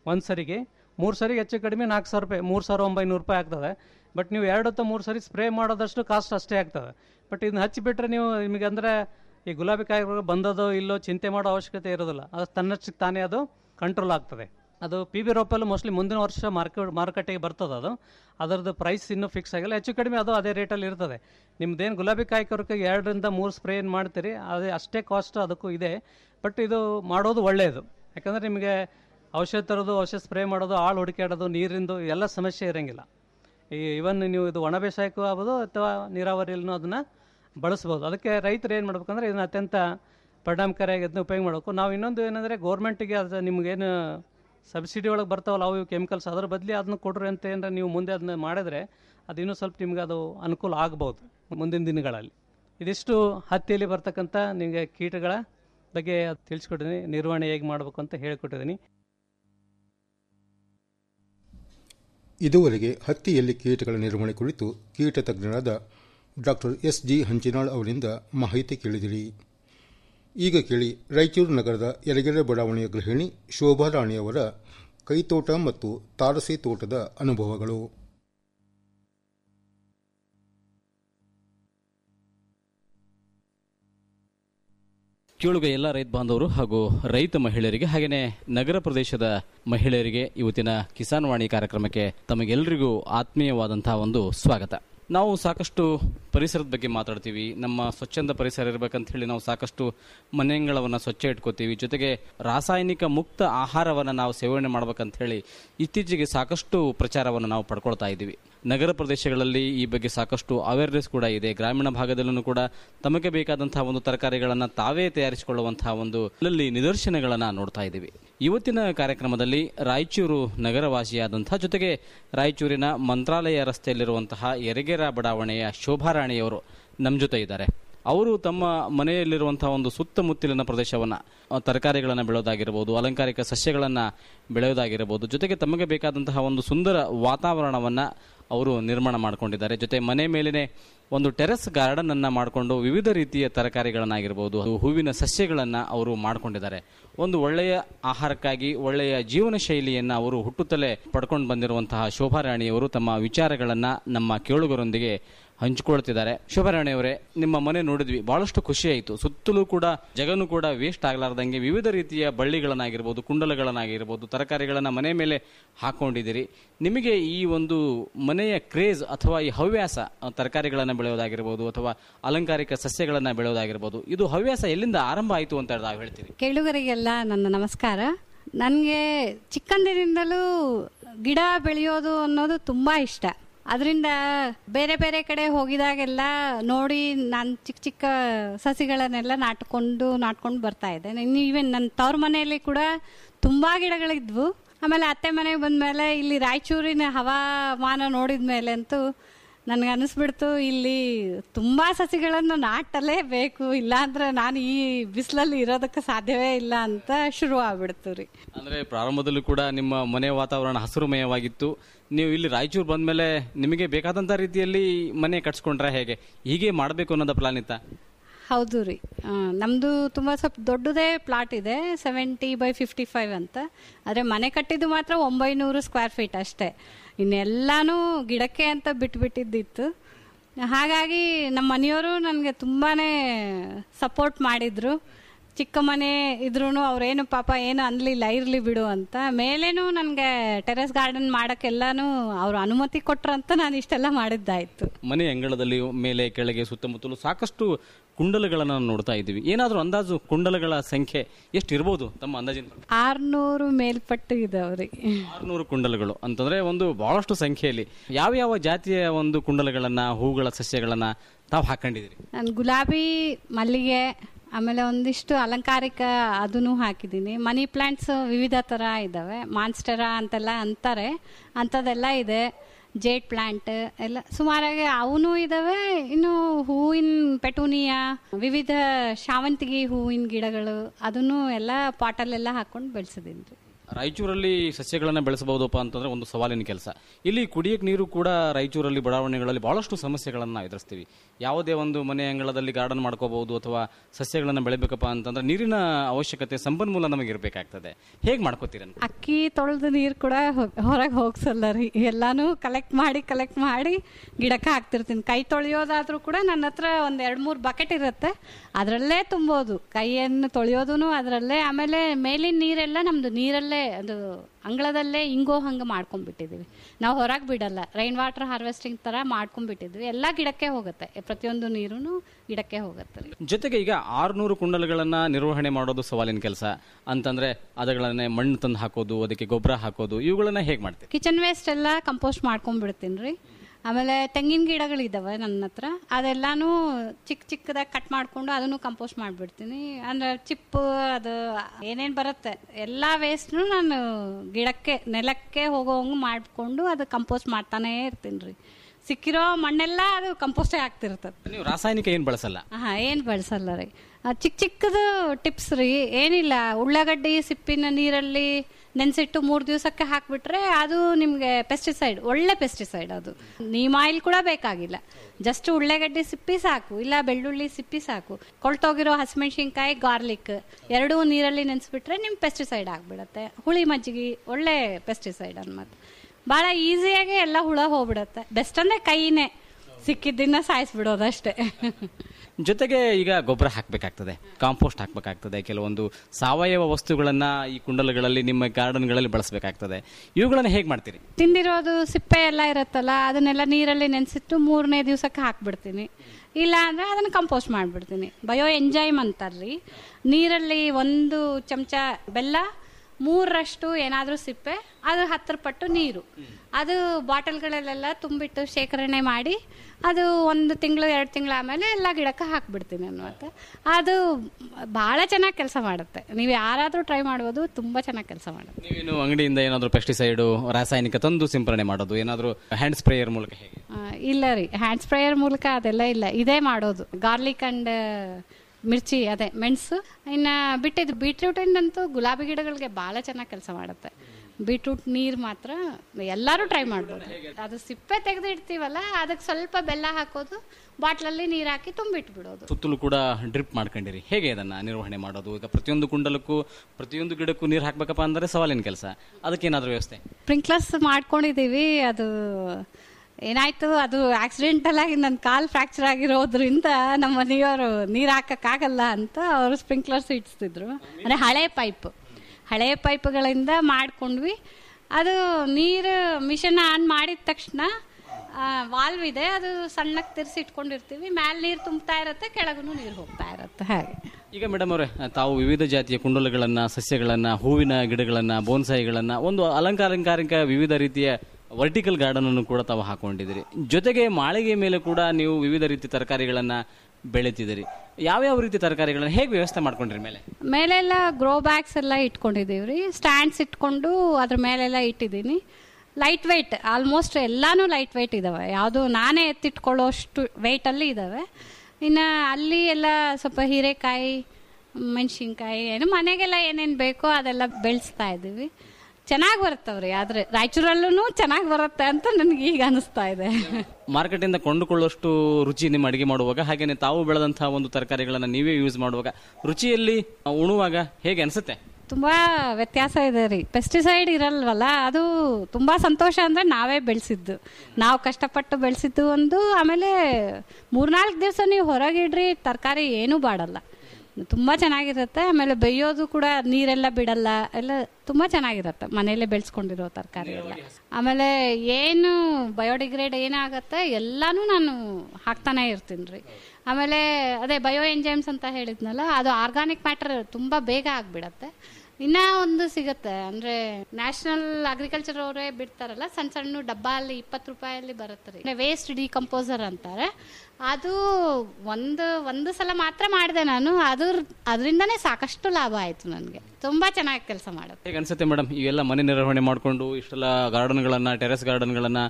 ಒಂದು ಸರಿಗೆ ಮೂರು ಸರಿಗೆ ಹೆಚ್ಚು ಕಡಿಮೆ ನಾಲ್ಕು ಸಾವಿರ ರೂಪಾಯಿ ಮೂರು ಸಾವಿರ ಒಂಬೈನೂರು ರೂಪಾಯಿ ಆಗ್ತದೆ ಬಟ್ ನೀವು ಎರಡು ಅಥವಾ ಮೂರು ಸರಿ ಸ್ಪ್ರೇ ಮಾಡೋದಷ್ಟು ಕಾಸ್ಟ್ ಅಷ್ಟೇ ಆಗ್ತದೆ ಬಟ್ ಇದನ್ನ ಹಚ್ಚಿಬಿಟ್ರೆ ನೀವು ನಿಮಗೆ ಅಂದರೆ ಈ ಗುಲಾಬಿ ಕಾಯಿಗಳು ಬಂದದೋ ಇಲ್ಲೋ ಚಿಂತೆ ಮಾಡೋ ಅವಶ್ಯಕತೆ ಇರೋದಿಲ್ಲ ಅದು ತನ್ನಷ್ಟಕ್ಕೆ ತಾನೇ ಅದು ಕಂಟ್ರೋಲ್ ಆಗ್ತದೆ ಅದು ಪಿ ಬಿ ರೋಪಲ್ಲಿ ಮೋಸ್ಟ್ಲಿ ಮುಂದಿನ ವರ್ಷ ಮಾರ್ಕೆಟ್ ಮಾರುಕಟ್ಟೆಗೆ ಬರ್ತದೆ ಅದು ಅದರದ್ದು ಪ್ರೈಸ್ ಇನ್ನೂ ಫಿಕ್ಸ್ ಆಗಿಲ್ಲ ಹೆಚ್ಚು ಕಡಿಮೆ ಅದು ಅದೇ ರೇಟಲ್ಲಿ ಇರ್ತದೆ ನಿಮ್ದೇನು ಗುಲಾಬಿ ಕಾಯಿ ಕೊರಕೆ ಎರಡರಿಂದ ಮೂರು ಸ್ಪ್ರೇ ಏನು ಮಾಡ್ತೀರಿ ಅದೇ ಅಷ್ಟೇ ಕಾಸ್ಟ್ ಅದಕ್ಕೂ ಇದೆ ಬಟ್ ಇದು ಮಾಡೋದು ಒಳ್ಳೆಯದು ಯಾಕಂದರೆ ನಿಮಗೆ ಔಷಧ ತರೋದು ಔಷಧ ಸ್ಪ್ರೇ ಮಾಡೋದು ಆಳು ಹುಡುಕಾಡೋದು ನೀರಿಂದು ಎಲ್ಲ ಸಮಸ್ಯೆ ಇರೋಂಗಿಲ್ಲ ಈ ಇವನ್ ನೀವು ಇದು ಒಣ ಬೇಸಾಯಕ್ಕೂ ಆಗ್ಬೋದು ಅಥವಾ ನೀರಾವರಿಯಲ್ಲೂ ಅದನ್ನು ಬಳಸ್ಬೋದು ಅದಕ್ಕೆ ರೈತರು ಏನು ಮಾಡ್ಬೇಕಂದ್ರೆ ಇದನ್ನ ಅತ್ಯಂತ ಪರಿಣಾಮಕಾರಿಯಾಗಿ ಇದನ್ನ ಉಪಯೋಗ ಮಾಡಬೇಕು ನಾವು ಇನ್ನೊಂದು ಏನಂದರೆ ಗೌರ್ಮೆಂಟಿಗೆ ಅದು ನಿಮಗೇನು ಸಬ್ಸಿಡಿ ಒಳಗೆ ಬರ್ತಾವಲ್ಲ ಅವು ಕೆಮಿಕಲ್ಸ್ ಅದ್ರ ಬದಲಿ ಅದನ್ನ ಕೊಡ್ರಿ ಅಂತ ಏನಾರ ನೀವು ಮುಂದೆ ಅದನ್ನ ಮಾಡಿದ್ರೆ ಅದು ಇನ್ನೂ ಸ್ವಲ್ಪ ನಿಮ್ಗೆ ಅದು ಅನುಕೂಲ ಆಗ್ಬೋದು ಮುಂದಿನ ದಿನಗಳಲ್ಲಿ ಇದಿಷ್ಟು ಹತ್ತಿಯಲ್ಲಿ ಬರ್ತಕ್ಕಂಥ ನಿಮಗೆ ಕೀಟಗಳ ಬಗ್ಗೆ ತಿಳಿಸ್ಕೊಟ್ಟಿದ್ದೀನಿ ನಿರ್ವಹಣೆ ಹೇಗೆ ಮಾಡಬೇಕು ಅಂತ ಹೇಳಿಕೊಟ್ಟಿದ್ದೀನಿ ಇದುವರೆಗೆ ಹತ್ತಿಯಲ್ಲಿ ಕೀಟಗಳ ನಿರ್ವಹಣೆ ಕುರಿತು ಕೀಟ ತಜ್ಞರಾದ ಡಾಕ್ಟರ್ ಎಸ್ ಜಿ ಹಂಚಿನಾಳ್ ಅವರಿಂದ ಮಾಹಿತಿ ಕೇಳಿದಿರಿ ಈಗ ಕೇಳಿ ರಾಯಚೂರು ನಗರದ ಯಲಗೆರೆ ಬಡಾವಣೆಯ ಗೃಹಿಣಿ ಶೋಭಾ ರಾಣಿಯವರ ಕೈತೋಟ ಮತ್ತು ತಾರಸಿ ತೋಟದ ಅನುಭವಗಳು ಕೇಳುಗ ಎಲ್ಲ ರೈತ ಬಾಂಧವರು ಹಾಗೂ ರೈತ ಮಹಿಳೆಯರಿಗೆ ಹಾಗೆಯೇ ನಗರ ಪ್ರದೇಶದ ಮಹಿಳೆಯರಿಗೆ ಇವತ್ತಿನ ಕಿಸಾನ್ ವಾಣಿ ಕಾರ್ಯಕ್ರಮಕ್ಕೆ ತಮಗೆಲ್ಲರಿಗೂ ಆತ್ಮೀಯವಾದಂತಹ ಒಂದು ಸ್ವಾಗತ ನಾವು ಸಾಕಷ್ಟು ಪರಿಸರದ ಬಗ್ಗೆ ಮಾತಾಡ್ತೀವಿ ನಮ್ಮ ಸ್ವಚ್ಛಂದ ಪರಿಸರ ಇರಬೇಕಂತ ಹೇಳಿ ನಾವು ಸಾಕಷ್ಟು ಮನೆಂಗಳವನ್ನು ಸ್ವಚ್ಛ ಇಟ್ಕೋತೀವಿ ಜೊತೆಗೆ ರಾಸಾಯನಿಕ ಮುಕ್ತ ಆಹಾರವನ್ನು ನಾವು ಸೇವನೆ ಮಾಡ್ಬೇಕಂತ ಹೇಳಿ ಇತ್ತೀಚೆಗೆ ಸಾಕಷ್ಟು ಪ್ರಚಾರವನ್ನು ನಾವು ಪಡ್ಕೊಳ್ತಾ ಇದ್ದೀವಿ ನಗರ ಪ್ರದೇಶಗಳಲ್ಲಿ ಈ ಬಗ್ಗೆ ಸಾಕಷ್ಟು ಅವೇರ್ನೆಸ್ ಕೂಡ ಇದೆ ಗ್ರಾಮೀಣ ಭಾಗದಲ್ಲೂ ಕೂಡ ತಮಗೆ ಬೇಕಾದಂತಹ ಒಂದು ತರಕಾರಿಗಳನ್ನು ತಾವೇ ತಯಾರಿಸಿಕೊಳ್ಳುವಂತಹ ಒಂದು ಅಲ್ಲಲ್ಲಿ ನಿದರ್ಶನಗಳನ್ನು ನೋಡ್ತಾ ಇದ್ದೀವಿ ಇವತ್ತಿನ ಕಾರ್ಯಕ್ರಮದಲ್ಲಿ ರಾಯಚೂರು ನಗರವಾಸಿಯಾದಂತಹ ಜೊತೆಗೆ ರಾಯಚೂರಿನ ಮಂತ್ರಾಲಯ ರಸ್ತೆಯಲ್ಲಿರುವಂತಹ ಯರಗೇರ ಬಡಾವಣೆಯ ಶೋಭಾರಾಣಿಯವರು ನಮ್ಮ ಜೊತೆ ಇದ್ದಾರೆ ಅವರು ತಮ್ಮ ಮನೆಯಲ್ಲಿರುವಂತಹ ಒಂದು ಸುತ್ತಮುತ್ತಲಿನ ಪ್ರದೇಶವನ್ನು ತರಕಾರಿಗಳನ್ನು ಬೆಳೆಯೋದಾಗಿರ್ಬೋದು ಅಲಂಕಾರಿಕ ಸಸ್ಯಗಳನ್ನು ಬೆಳೆಯೋದಾಗಿರ್ಬೋದು ಜೊತೆಗೆ ತಮಗೆ ಬೇಕಾದಂತಹ ಒಂದು ಸುಂದರ ವಾತಾವರಣವನ್ನು ಅವರು ನಿರ್ಮಾಣ ಮಾಡಿಕೊಂಡಿದ್ದಾರೆ ಜೊತೆ ಮನೆ ಮೇಲಿನೇ ಒಂದು ಟೆರೆಸ್ ಗಾರ್ಡನ್ ಅನ್ನ ಮಾಡಿಕೊಂಡು ವಿವಿಧ ರೀತಿಯ ತರಕಾರಿಗಳನ್ನಾಗಿರ್ಬೋದು ಹೂವಿನ ಸಸ್ಯಗಳನ್ನು ಅವರು ಮಾಡಿಕೊಂಡಿದ್ದಾರೆ ಒಂದು ಒಳ್ಳೆಯ ಆಹಾರಕ್ಕಾಗಿ ಒಳ್ಳೆಯ ಜೀವನ ಶೈಲಿಯನ್ನು ಅವರು ಹುಟ್ಟುತ್ತಲೇ ಪಡ್ಕೊಂಡು ಬಂದಿರುವಂತಹ ಶೋಭಾರಾಣಿಯವರು ತಮ್ಮ ವಿಚಾರಗಳನ್ನು ನಮ್ಮ ಕೇಳುಗರೊಂದಿಗೆ ಹಂಚಿಕೊಳ್ತಿದ್ದಾರೆ ಶೋಭಾರಾಣಿಯವರೇ ನಿಮ್ಮ ಮನೆ ನೋಡಿದ್ವಿ ಬಹಳಷ್ಟು ಖುಷಿ ಆಯಿತು ಸುತ್ತಲೂ ಕೂಡ ಜಗನು ಕೂಡ ವೇಸ್ಟ್ ಆಗಲಾರ್ದಂಗೆ ವಿವಿಧ ರೀತಿಯ ಬಳ್ಳಿಗಳನ್ನಾಗಿರ್ಬೋದು ಕುಂಡಲಗಳನ್ನಾಗಿರ್ಬೋದು ತರಕಾರಿಗಳನ್ನು ಮನೆ ಮೇಲೆ ಹಾಕೊಂಡಿದ್ದೀರಿ ನಿಮಗೆ ಈ ಒಂದು ಮನೆಯ ಕ್ರೇಜ್ ಅಥವಾ ಈ ಹವ್ಯಾಸ ಅಹ್, ತರಕಾರಿಗಳನ್ನು ಬೆಳೆಯೋದಾಗಿರ್ಬೋದು ಅಥವಾ ಅಲಂಕಾರಿಕ ಸಸ್ಯಗಳನ್ನು ಬೆಳೆಯೋದಾಗಿರ್ಬೋದು ಇದು ಹವ್ಯಾಸ ಎಲ್ಲಿಂದ ಆರಂಭ ಆಯಿತು ಅಂತ ನಾವು ಹೇಳ್ತೀರಿ ಕೇಳುಗರಿಗೆಲ್ಲ ನನ್ನ ನಮಸ್ಕಾರ ನನಗೆ ಚಿಕ್ಕಂದಿನಿಂದಲೂ ಗಿಡ ಬೆಳೆಯೋದು ಅನ್ನೋದು ತುಂಬ ಇಷ್ಟ ಅದರಿಂದ ಬೇರೆ ಬೇರೆ ಕಡೆ ಹೋಗಿದಾಗೆಲ್ಲ ನೋಡಿ ನಾನು ಚಿಕ್ಕ ಚಿಕ್ಕ ಸಸಿಗಳನ್ನೆಲ್ಲ ನಾಟ್ಕೊಂಡು ನಾಟ್ಕೊಂಡು ಬರ್ತಾ ಇದ್ದೆ ಈವನ್ ನನ್ನ ತವ್ರ ಮನೆಯಲ್ಲಿ ಕೂಡ ತುಂಬ ಗಿಡಗಳಿದ್ವು ಆಮೇಲೆ ಅತ್ತೆ ಮನೆಗೆ ಬಂದಮೇಲೆ ಇಲ್ಲಿ ರಾಯಚೂರಿನ ಹವಾಮಾನ ನೋಡಿದ ಮೇಲೆ ಅಂತೂ ನನಗೆ ಅನಿಸ್ಬಿಡ್ತು ಇಲ್ಲಿ ತುಂಬ ಸಸಿಗಳನ್ನು ನಾಟಲೇಬೇಕು ಇಲ್ಲಾಂದ್ರೆ ನಾನು ಈ ಬಿಸಿಲಲ್ಲಿ ಇರೋದಕ್ಕೆ ಸಾಧ್ಯವೇ ಇಲ್ಲ ಅಂತ ಶುರು ಆಗ್ಬಿಡ್ತು ರೀ ಅಂದ್ರೆ ಪ್ರಾರಂಭದಲ್ಲೂ ಕೂಡ ನಿಮ್ಮ ಮನೆ ವಾತಾವರಣ ಹಸಿರುಮಯವಾಗಿತ್ತು ನೀವು ಇಲ್ಲಿ ರಾಯಚೂರು ಬಂದ್ಮೇಲೆ ನಿಮಗೆ ಬೇಕಾದಂತ ರೀತಿಯಲ್ಲಿ ಮನೆ ಕಟ್ಸ್ಕೊಂಡ್ರೆ ಹೇಗೆ ಹೀಗೆ ಮಾಡಬೇಕು ಅನ್ನೋದ ಪ್ಲಾನ್ ಇತ್ತ ಹೌದು ರೀ ಆ, ನಮ್ದು ತುಂಬ ಸ್ವಲ್ಪ ದೊಡ್ಡದೇ ಪ್ಲಾಟ್ ಇದೆ ಸೆವೆಂಟಿ ಬೈ ಫಿಫ್ಟಿ ಫೈವ್ ಅಂತ ಆದರೆ ಮನೆ ಕಟ್ಟಿದ್ದು ಮಾತ್ರ ಒಂಬೈನೂರು ಸ್ಕ್ವೇರ್ ಫೀಟ್ ಅಷ್ಟೇ ಇನ್ನೆಲ್ಲಾನು ಗಿಡಕ್ಕೆ ಅಂತ ಬಿಟ್ಬಿಟ್ಟಿದ್ದಿತ್ತು ಹಾಗಾಗಿ ನಮ್ಮ ಮನೆಯವರು ನನಗೆ ತುಂಬಾ ಸಪೋರ್ಟ್ ಮಾಡಿದ್ರು ಚಿಕ್ಕ ಮನೆ ಇದ್ರೂ ಅವ್ರೇನು ಪಾಪ ಏನು ಅನ್ಲಿಲ್ಲ ಇರ್ಲಿ ಬಿಡು ಅಂತ ಮೇಲೇನು ನನಗೆ ಟೆರೆಸ್ ಗಾರ್ಡನ್ ಮಾಡೋಕ್ಕೆಲ್ಲಾನು ಅವ್ರು ಅನುಮತಿ ಕೊಟ್ರಂತ ನಾನು ಇಷ್ಟೆಲ್ಲ ಮಾಡಿದ್ದಾಯ್ತು ಮನೆ ಅಂಗಳದಲ್ಲಿ ಮೇಲೆ ಕೆಳಗೆ ಸುತ್ತಮುತ್ತಲು ಸಾಕಷ್ಟು ಕುಂಡಲಗಳನ್ನು ನೋಡ್ತಾ ಇದ್ದೀವಿ ಏನಾದರೂ ಅಂದಾಜು ಕುಂಡಲಗಳ ಸಂಖ್ಯೆ ಎಷ್ಟು ಇರ್ಬೋದು ತಮ್ಮ ಅಂದಾಜಿನ ಪ್ರಕಾರ? ಆರ್ನೂರು ಮೇಲ್ಪಟ್ಟು ಇದಾವ್ರಿ ಆರ್ನೂರು ಕುಂಡಲಗಳು ಅಂತಂದ್ರೆ ಒಂದು ಬಹಳಷ್ಟು ಸಂಖ್ಯೆಯಲ್ಲಿ ಯಾವ ಯಾವ ಜಾತಿಯ ಒಂದು ಕುಂಡಲಗಳನ್ನ ಹೂಗಳ ಸಸ್ಯಗಳನ್ನ ತಾವು ಹಾಕೊಂಡಿದ್ದೀರಿ ನಾನು ಗುಲಾಬಿ ಮಲ್ಲಿಗೆ ಆಮೇಲೆ ಒಂದಿಷ್ಟು ಅಲಂಕಾರಿಕ ಅದನ್ನು ಹಾಕಿದ್ದೀನಿ ಮನಿ ಪ್ಲಾಂಟ್ಸ್ ವಿವಿಧ ಥರ ಇದ್ದಾವೆ ಮಾನ್ಸ್ಟರ ಅಂತೆಲ್ಲ ಅಂತಾರೆ ಅಂಥದ್ದೆಲ್ಲ ಇದೆ ಜೇಡ್ ಪ್ಲಾಂಟ್ ಎಲ್ಲ ಸುಮಾರಾಗಿ ಅವನು ಇದ್ದಾವೆ ಇನ್ನು ಹೂವಿನ ಪೆಟೂನಿಯಾ ವಿವಿಧ ಶಾವಂತಿಗೆ ಹೂವಿನ ಗಿಡಗಳು ಅದನ್ನು ಎಲ್ಲ ಪಾಟಲ್ಲೆಲ್ಲ ಹಾಕೊಂಡು ಬೆಳೆಸಿದ್ದೀನಿ ರೀ ರಾಯಚೂರಲ್ಲಿ ಸಸ್ಯಗಳನ್ನು ಬೆಳೆಸಬಹುದಪ್ಪ ಅಂತಂದ್ರೆ ಒಂದು ಸವಾಲಿನ ಕೆಲಸ ಇಲ್ಲಿ ಕುಡಿಯಕ್ಕೆ ನೀರು ಕೂಡ ರಾಯಚೂರಲ್ಲಿ ಬಡಾವಣೆಗಳಲ್ಲಿ ಬಹಳಷ್ಟು ಸಮಸ್ಯೆಗಳನ್ನು ನಾವು ಎದುರಿಸ್ತೀವಿ ಯಾವುದೇ ಒಂದು ಮನೆ ಅಂಗಳದಲ್ಲಿ ಗಾರ್ಡನ್ ಮಾಡ್ಕೋಬಹುದು ಅಥವಾ ಸಸ್ಯಗಳನ್ನು ಬೆಳಿಬೇಕಪ್ಪ ಅಂತಂದ್ರೆ ನೀರಿನ ಅವಶ್ಯಕತೆ ಸಂಪನ್ಮೂಲ ನಮಗೆ ಇರಬೇಕಾಗ್ತದೆ ಹೇಗೆ ಮಾಡ್ಕೋತೀರ ಅಕ್ಕಿ ತೊಳೆದ ನೀರು ಕೂಡ ಹೊರಗೆ ಹೋಗ್ಸಲ್ಲ ರೀ ಎಲ್ಲಾನು ಕಲೆಕ್ಟ್ ಮಾಡಿ ಕಲೆಕ್ಟ್ ಮಾಡಿ ಗಿಡಕ್ಕೆ ಹಾಕ್ತಿರ್ತೀನಿ ಕೈ ತೊಳೆಯೋದಾದ್ರೂ ಕೂಡ ನನ್ನ ಹತ್ರ ಒಂದು ಎರಡು ಮೂರು ಬಕೆಟ್ ಇರುತ್ತೆ ಅದರಲ್ಲೇ ತುಂಬೋದು ಕೈಯನ್ನು ತೊಳೆಯೋದು ಅದರಲ್ಲೇ ಆಮೇಲೆ ಮೇಲಿನ ನೀರೆಲ್ಲ ನಮ್ಮದು ನೀರಲ್ಲೇ ಅದು ಅಂಗಳದಲ್ಲೇ ಹಿಂಗೋ ಹಂಗೆ ಮಾಡ್ಕೊಂಡ್ಬಿಟ್ಟಿದ್ದೀವಿ ನಾವು ಹೊರಗೆ ಬಿಡಲ್ಲ ರೈನ್ ವಾಟರ್ ಹಾರ್ವೆಸ್ಟಿಂಗ್ ಥರ ಮಾಡ್ಕೊಂಡ್ಬಿಟ್ಟಿದ್ವಿ ಎಲ್ಲ ಗಿಡಕ್ಕೆ ಹೋಗುತ್ತೆ ಪ್ರತಿಯೊಂದು ನೀರು ಗಿಡಕ್ಕೆ ಹೋಗುತ್ತೆ ರೀ ಜೊತೆಗೆ ಈಗ ಆರುನೂರು ಕುಂಡಲಗಳನ್ನ ನಿರ್ವಹಣೆ ಮಾಡೋದು ಸವಾಲಿನ ಕೆಲಸ ಅಂತಂದ್ರೆ ಅದಗಳನ್ನೇ ಮಣ್ಣು ತಂದು ಹಾಕೋದು ಅದಕ್ಕೆ ಗೊಬ್ಬರ ಹಾಕೋದು ಇವುಗಳನ್ನ ಹೇಗೆ ಮಾಡ್ತೀವಿ ಕಿಚನ್ ವೇಸ್ಟ್ ಎಲ್ಲ ಕಂಪೋಸ್ಟ್ ಮಾಡ್ಕೊಂಡ್ಬಿಡ್ತೀನಿ ರೀ ಆಮೇಲೆ ತೆಂಗಿನ ಗಿಡಗಳಿದ್ದಾವೆ ನನ್ನ ಹತ್ರ ಅದೆಲ್ಲಾನು ಚಿಕ್ಕ ಚಿಕ್ಕದಾಗಿ ಕಟ್ ಮಾಡಿಕೊಂಡು ಅದನ್ನು ಕಂಪೋಸ್ಟ್ ಮಾಡಿಬಿಡ್ತೀನಿ ಅಂದರೆ ಚಿಪ್ಪು ಅದು ಏನೇನು ಬರುತ್ತೆ ಎಲ್ಲ ವೇಸ್ಟ್ನು ನಾನು ಗಿಡಕ್ಕೆ ನೆಲಕ್ಕೆ ಹೋಗೋಂಗೆ ಮಾಡಿಕೊಂಡು ಅದು ಕಂಪೋಸ್ಟ್ ಮಾಡ್ತಾನೇ ಇರ್ತೀನಿ ರೀ ಸಿಕ್ಕಿರೋ ಮಣ್ಣೆಲ್ಲ ಅದು ಕಂಪೋಸ್ಟೇ ಆಗ್ತಿರ್ತದೆ ನೀವು ರಾಸಾಯನಿಕ ಏನು ಬಳಸಲ್ಲ ಹಾಂ ಏನು ಬಳಸಲ್ಲ ರೀ ಆ, ಚಿಕ್ಕ ಚಿಕ್ಕದು ಟಿಪ್ಸ್ ರೀ ಏನಿಲ್ಲ ಉಳ್ಳಾಗಡ್ಡಿ ಸಿಪ್ಪಿನ ನೀರಲ್ಲಿ ನೆನೆಸಿಟ್ಟು ಮೂರು ದಿವಸಕ್ಕೆ ಹಾಕಿಬಿಟ್ರೆ ಅದು ನಿಮಗೆ ಪೆಸ್ಟಿಸೈಡ್ ಒಳ್ಳೆ ಪೆಸ್ಟಿಸೈಡ್ ಅದು ನೀಮ್ ಆಯಿಲ್ ಕೂಡ ಬೇಕಾಗಿಲ್ಲ ಜಸ್ಟ್ ಉಳ್ಳಾಗಡ್ಡಿ ಸಿಪ್ಪಿ ಸಾಕು ಇಲ್ಲ ಬೆಳ್ಳುಳ್ಳಿ ಸಿಪ್ಪಿ ಸಾಕು ಕೊಳ್ತೋಗಿರೋ ಹಸಿಮೆಣ್ಸಿನ್ಕಾಯಿ ಗಾರ್ಲಿಕ್ ಎರಡೂ ನೀರಲ್ಲಿ ನೆನೆಸ್ಬಿಟ್ರೆ ನಿಮ್ಮ ಪೆಸ್ಟಿಸೈಡ್ ಆಗಿಬಿಡತ್ತೆ ಹುಳಿ ಮಜ್ಜಿಗೆ ಒಳ್ಳೆ ಪೆಸ್ಟಿಸೈಡ್ ಅನ್ಮತ್ ಭಾಳ ಈಸಿಯಾಗಿ ಎಲ್ಲ ಹುಳ ಹೋಗ್ಬಿಡತ್ತೆ ಬೆಸ್ಟ್ ಅಂದರೆ ಕೈನೇ ಸಿಕ್ಕಿದ್ದನ್ನ ಸಾಯಿಸ್ಬಿಡೋದಷ್ಟೇ ಜೊತೆಗೆ ಈಗ ಗೊಬ್ಬರ ಹಾಕಬೇಕಾಗ್ತದೆ ಕಾಂಪೋಸ್ಟ್ ಹಾಕಬೇಕಾಗ್ತದೆ ಕೆಲವೊಂದು ಸಾವಯವ ವಸ್ತುಗಳನ್ನ ಈ ಕುಂಡಲಗಳಲ್ಲಿ ನಿಮ್ಮ ಗಾರ್ಡನ್ಗಳಲ್ಲಿ ಬಳಸಬೇಕಾಗ್ತದೆ ಇವುಗಳನ್ನ ಹೇಗೆ ಮಾಡ್ತೀರಿ ತಿಂದಿರೋದು ಸಿಪ್ಪೆ ಎಲ್ಲ ಇರುತ್ತಲ್ಲ ಅದನ್ನೆಲ್ಲ ನೀರಲ್ಲಿ ನೆನೆಸಿಟ್ಟು ಮೂರನೇ ದಿವಸಕ್ಕೆ ಹಾಕ್ಬಿಡ್ತೀನಿ ಇಲ್ಲ ಅಂದರೆ ಅದನ್ನು ಕಂಪೋಸ್ಟ್ ಮಾಡಿಬಿಡ್ತೀನಿ ಬಯೋ ಎಂಜೈಮ್ ಅಂತಾರ್ರಿ ನೀರಲ್ಲಿ ಒಂದು ಚಮಚ ಬೆಲ್ಲ ಮೂರರಷ್ಟು ಏನಾದರೂ ಸಿಪ್ಪೆ ಅದು ಹತ್ತರ ಪಟ್ಟು ನೀರು ಅದು ಬಾಟಲ್ಗಳಲ್ಲೆಲ್ಲ ತುಂಬಿಟ್ಟು ಶೇಖರಣೆ ಮಾಡಿ ಅದು ಒಂದು ತಿಂಗಳು ಎರಡು ತಿಂಗಳು ಆಮೇಲೆ ಎಲ್ಲ ಗಿಡಕ್ಕೆ ಹಾಕ್ಬಿಡ್ತೀನಿ ಅನ್ವತ್ತೆ ಅದು ಭಾಳ ಚೆನ್ನಾಗಿ ಕೆಲಸ ಮಾಡುತ್ತೆ ನೀವು ಯಾರಾದರೂ ಟ್ರೈ ಮಾಡ್ಬೋದು ತುಂಬ ಚೆನ್ನಾಗಿ ಕೆಲಸ ಮಾಡುತ್ತೆ ನೀವೇನು ಅಂಗಡಿಯಿಂದ ಏನಾದರೂ ಪೆಸ್ಟಿಸೈಡು ರಾಸಾಯನಿಕ ತಂದು ಸಿಂಪರಣೆ ಮಾಡೋದು ಏನಾದರೂ ಹ್ಯಾಂಡ್ ಸ್ಪ್ರೇಯರ್ ಮೂಲಕ ಹೇಗೆ ಆ, ಇಲ್ಲ ರೀ ಹ್ಯಾಂಡ್ ಸ್ಪ್ರೇಯರ್ ಮೂಲಕ ಅದೆಲ್ಲ ಇಲ್ಲ ಇದೇ ಮಾಡೋದು ಗಾರ್ಲಿಕ್ ಅಂಡ್ ಮಿರ್ಚಿ ಅದೇ ಮೆಣಸು ಇನ್ನು ಬಿಟ್ಟಿದ್ದು ಬೀಟ್ರೂಟಿಂದಂತೂ ಗುಲಾಬಿ ಗಿಡಗಳಿಗೆ ಭಾಳ ಚೆನ್ನಾಗಿ ಕೆಲಸ ಮಾಡುತ್ತೆ ಬೀಟ್ರೂಟ್ ನೀರು ಮಾತ್ರ ಎಲ್ಲರೂ ಟ್ರೈ ಮಾಡ್ಬೋದು ಅದು ಸಿಪ್ಪೆ ತೆಗೆದು ಇಡ್ತೀವಲ್ಲ ಅದಕ್ಕೆ ಸ್ವಲ್ಪ ಬೆಲ್ಲ ಹಾಕೋದು ಬಾಟ್ಲಲ್ಲಿ ನೀರು ಹಾಕಿ ತುಂಬಿಟ್ಬಿಡೋದು ಸುತ್ತಲೂ ಕೂಡ ಡ್ರಿಪ್ ಮಾಡ್ಕೊಂಡಿರಿ ಹೇಗೆ ಅದನ್ನ ನಿರ್ವಹಣೆ ಮಾಡೋದು ಈಗ ಪ್ರತಿಯೊಂದು ಕುಂಡಲಕ್ಕೂ ಪ್ರತಿಯೊಂದು ಗಿಡಕ್ಕೂ ನೀರು ಹಾಕ್ಬೇಕಪ್ಪ ಅಂದರೆ ಸವಾಲಿನ ಕೆಲಸ ಅದಕ್ಕೇನಾದರೂ ವ್ಯವಸ್ಥೆ ಸ್ಪ್ರಿಂಕ್ಲರ್ಸ್ ಮಾಡ್ಕೊಂಡಿದ್ದೀವಿ ಅದು ಏನಾಯ್ತು ಅದು ಆಕ್ಸಿಡೆಂಟಲ್ ಆಗಿ ನನ್ನ ಕಾಲ್ ಫ್ರಾಕ್ಚರ್ ಆಗಿರೋದ್ರಿಂದ ನಮ್ಮ ಮನೆಯವರು ನೀರು ಹಾಕಕ್ಕಾಗಲ್ಲ ಅಂತ ಅವರು ಸ್ಪ್ರಿಂಕ್ಲರ್ಸ್ ಇಡ್ಸ್ತಿದ್ರು ಅಂದರೆ ಹಳೆ ಪೈಪ್ ಹಳೆ ಪೈಪ್ಗಳಿಂದ ಮಾಡ್ಕೊಂಡ್ವಿ ಅದು ನೀರು ಮಿಷನ್ ಆನ್ ಮಾಡಿದ ತಕ್ಷಣ ವಾಲ್ವ್ ಇದೆ ಅದು ಸಣ್ಣಕ್ಕೆ ತಿರ್ಸಿ ಇಟ್ಕೊಂಡಿರ್ತೀವಿ ಮ್ಯಾಲೆ ನೀರು ತುಂಬ್ತಾ ಇರುತ್ತೆ ಕೆಳಗೂ ನೀರು ಹೋಗ್ತಾ ಇರುತ್ತೆ ಹಾಗೆ ಈಗ ಮೇಡಮ್ ಅವರೇ ತಾವು ವಿವಿಧ ಜಾತಿಯ ಕುಂಡಲಗಳನ್ನ ಸಸ್ಯಗಳನ್ನ ಹೂವಿನ ಗಿಡಗಳನ್ನ ಬೋನ್ಸಾಯಿಗಳನ್ನ ಒಂದು ಅಲಂಕಾರಿಕ ವಿವಿಧ ರೀತಿಯ ವರ್ಟಿಕಲ್ ಗಾರ್ಡನ್ ಅನ್ನು ಕೂಡ ತಾವು ಹಾಕೊಂಡಿದ್ದೀರಿ ಜೊತೆಗೆ ಮಾಳಿಗೆ ಮೇಲೆ ಕೂಡ ನೀವು ವಿವಿಧ ರೀತಿಯ ತರಕಾರಿಗಳನ್ನ ಬೆಳೀತಿದ್ದೀರಿ ಯಾವ್ಯಾವ ರೀತಿ ತರಕಾರಿಗಳನ್ನ ಹೇಗೆ ವ್ಯವಸ್ಥೆ ಮಾಡ್ಕೊಂಡ್ರಿ ಮೇಲೆ ಮೇಲೆಲ್ಲ ಗ್ರೋ ಬ್ಯಾಗ್ಸ್ ಎಲ್ಲ ಇಟ್ಕೊಂಡಿದ್ದೀವಿ ರೀ ಸ್ಟ್ಯಾಂಡ್ಸ್ ಇಟ್ಕೊಂಡು ಅದ್ರ ಮೇಲೆಲ್ಲ ಇಟ್ಟಿದ್ದೀನಿ ಲೈಟ್ ವೆಯ್ಟ್ ಆಲ್ಮೋಸ್ಟ್ ಎಲ್ಲಾನು ಲೈಟ್ ವೆಯ್ಟ್ ಇದಾವೆ ಯಾವುದು ನಾನೇ ಎತ್ತಿಟ್ಕೊಳ್ಳೋಷ್ಟು ವೆಯ್ಟಲ್ಲಿ ಇದ್ದಾವೆ ಇನ್ನು ಅಲ್ಲಿ ಎಲ್ಲ ಸ್ವಲ್ಪ ಹೀರೆಕಾಯಿ ಮೆಣಸಿನ್ಕಾಯಿ ಏನು ಮನೆಗೆಲ್ಲ ಏನೇನು ಬೇಕೋ ಅದೆಲ್ಲ ಬೆಳೆಸ್ತಾ ಇದ್ದೀವಿ ಚೆನ್ನಾಗಿ ಬರುತ್ತವ್ರಿ ಆದರೆ ರಾಯಚೂರಲ್ಲೂ ಚೆನ್ನಾಗಿ ಬರುತ್ತೆ ಅಂತ ನನಗೆ ಈಗ ಅನಿಸ್ತಾ ಇದೆ ಮಾರ್ಕೆಟಿಂದ ಕೊಂಡುಕೊಳ್ಳುವಷ್ಟು ರುಚಿ ನಿಮ್ಮ ಅಡಿಗೆ ಮಾಡುವಾಗ ಹಾಗೇನೆ ತಾವು ಬೆಳೆದಂತಹ ಒಂದು ತರಕಾರಿಗಳನ್ನ ನೀವೇ ಯೂಸ್ ಮಾಡುವಾಗ ರುಚಿಯಲ್ಲಿ ಉಣುವಾಗ ಹೇಗೆ ಅನಿಸುತ್ತೆ ತುಂಬಾ ವ್ಯತ್ಯಾಸ ಇದೆ ರೀ ಪೆಸ್ಟಿಸೈಡ್ ಇರಲ್ವಲ್ಲ ಅದು ತುಂಬಾ ಸಂತೋಷ ಅಂದ್ರೆ ನಾವೇ ಬೆಳೆಸಿದ್ದು ನಾವು ಕಷ್ಟಪಟ್ಟು ಬೆಳೆಸಿದ್ದು ಒಂದು ಆಮೇಲೆ ಮೂರ್ನಾಲ್ಕು ದಿವಸ ನೀವು ಹೊರಗಿಡ್ರಿ ತರಕಾರಿ ಏನೂ ಬಾಡಲ್ಲ ತುಂಬ ಚೆನ್ನಾಗಿರುತ್ತೆ ಆಮೇಲೆ ಬೇಯೋದು ಕೂಡ ನೀರೆಲ್ಲ ಬಿಡಲ್ಲ ಎಲ್ಲ ತುಂಬ ಚೆನ್ನಾಗಿರುತ್ತೆ ಮನೆಯಲ್ಲೇ ಬೆಳೆಸ್ಕೊಂಡಿರೋ ತರಕಾರಿ ಎಲ್ಲ ಆಮೇಲೆ ಏನು ಬಯೋಡಿಗ್ರೇಡ್ ಏನಾಗುತ್ತೆ ಎಲ್ಲಾನು ನಾನು ಹಾಕ್ತಾನೆ ಇರ್ತೀನಿ ರೀ ಆಮೇಲೆ ಅದೇ ಬಯೋ ಎಂಜೈಮ್ಸ್ ಅಂತ ಹೇಳಿದ್ನಲ್ಲ ಅದು ಆರ್ಗಾನಿಕ್ ಮ್ಯಾಟರ್ ತುಂಬ ಬೇಗ ಆಗಿಬಿಡತ್ತೆ ಇನ್ನ ಒಂದು ಸಿಗುತ್ತೆ ಅಂದ್ರೆ ನ್ಯಾಷನಲ್ ಅಗ್ರಿಕಲ್ಚರ್ ಅವರೇ ಬಿಡ್ತಾರಲ್ಲ ಸಣ್ಣ ಸಣ್ಣ ಡಬ್ಬ ಅಲ್ಲಿ ಇಪ್ಪತ್ತು ರೂಪಾಯಲ್ಲಿ ಬರುತ್ತೆ ರೀ ವೇಸ್ಟ್ ಡಿಕಂಪೋಸರ್ ಅಂತಾರೆ ಅದು ಒಂದು ಒಂದು ಸಲ ಮಾತ್ರ ಮಾಡಿದೆ ನಾನು ಅದ್ರ ಅದರಿಂದನೇ ಸಾಕಷ್ಟು ಲಾಭ ಆಯ್ತು ನನಗೆ ತುಂಬಾ ಚೆನ್ನಾಗಿ ಕೆಲಸ ಮಾಡುತ್ತೆ ಹೇಗೆ ಅನ್ಸುತ್ತೆ ಮೇಡಮ್ ಇವೆಲ್ಲ ಮನೆ ನಿರ್ವಹಣೆ ಮಾಡಿಕೊಂಡು ಇಷ್ಟೆಲ್ಲ ಗಾರ್ಡನ್ಗಳನ್ನ ಟೆರೆಸ್ ಗಾರ್ಡನ್ಗಳನ್ನ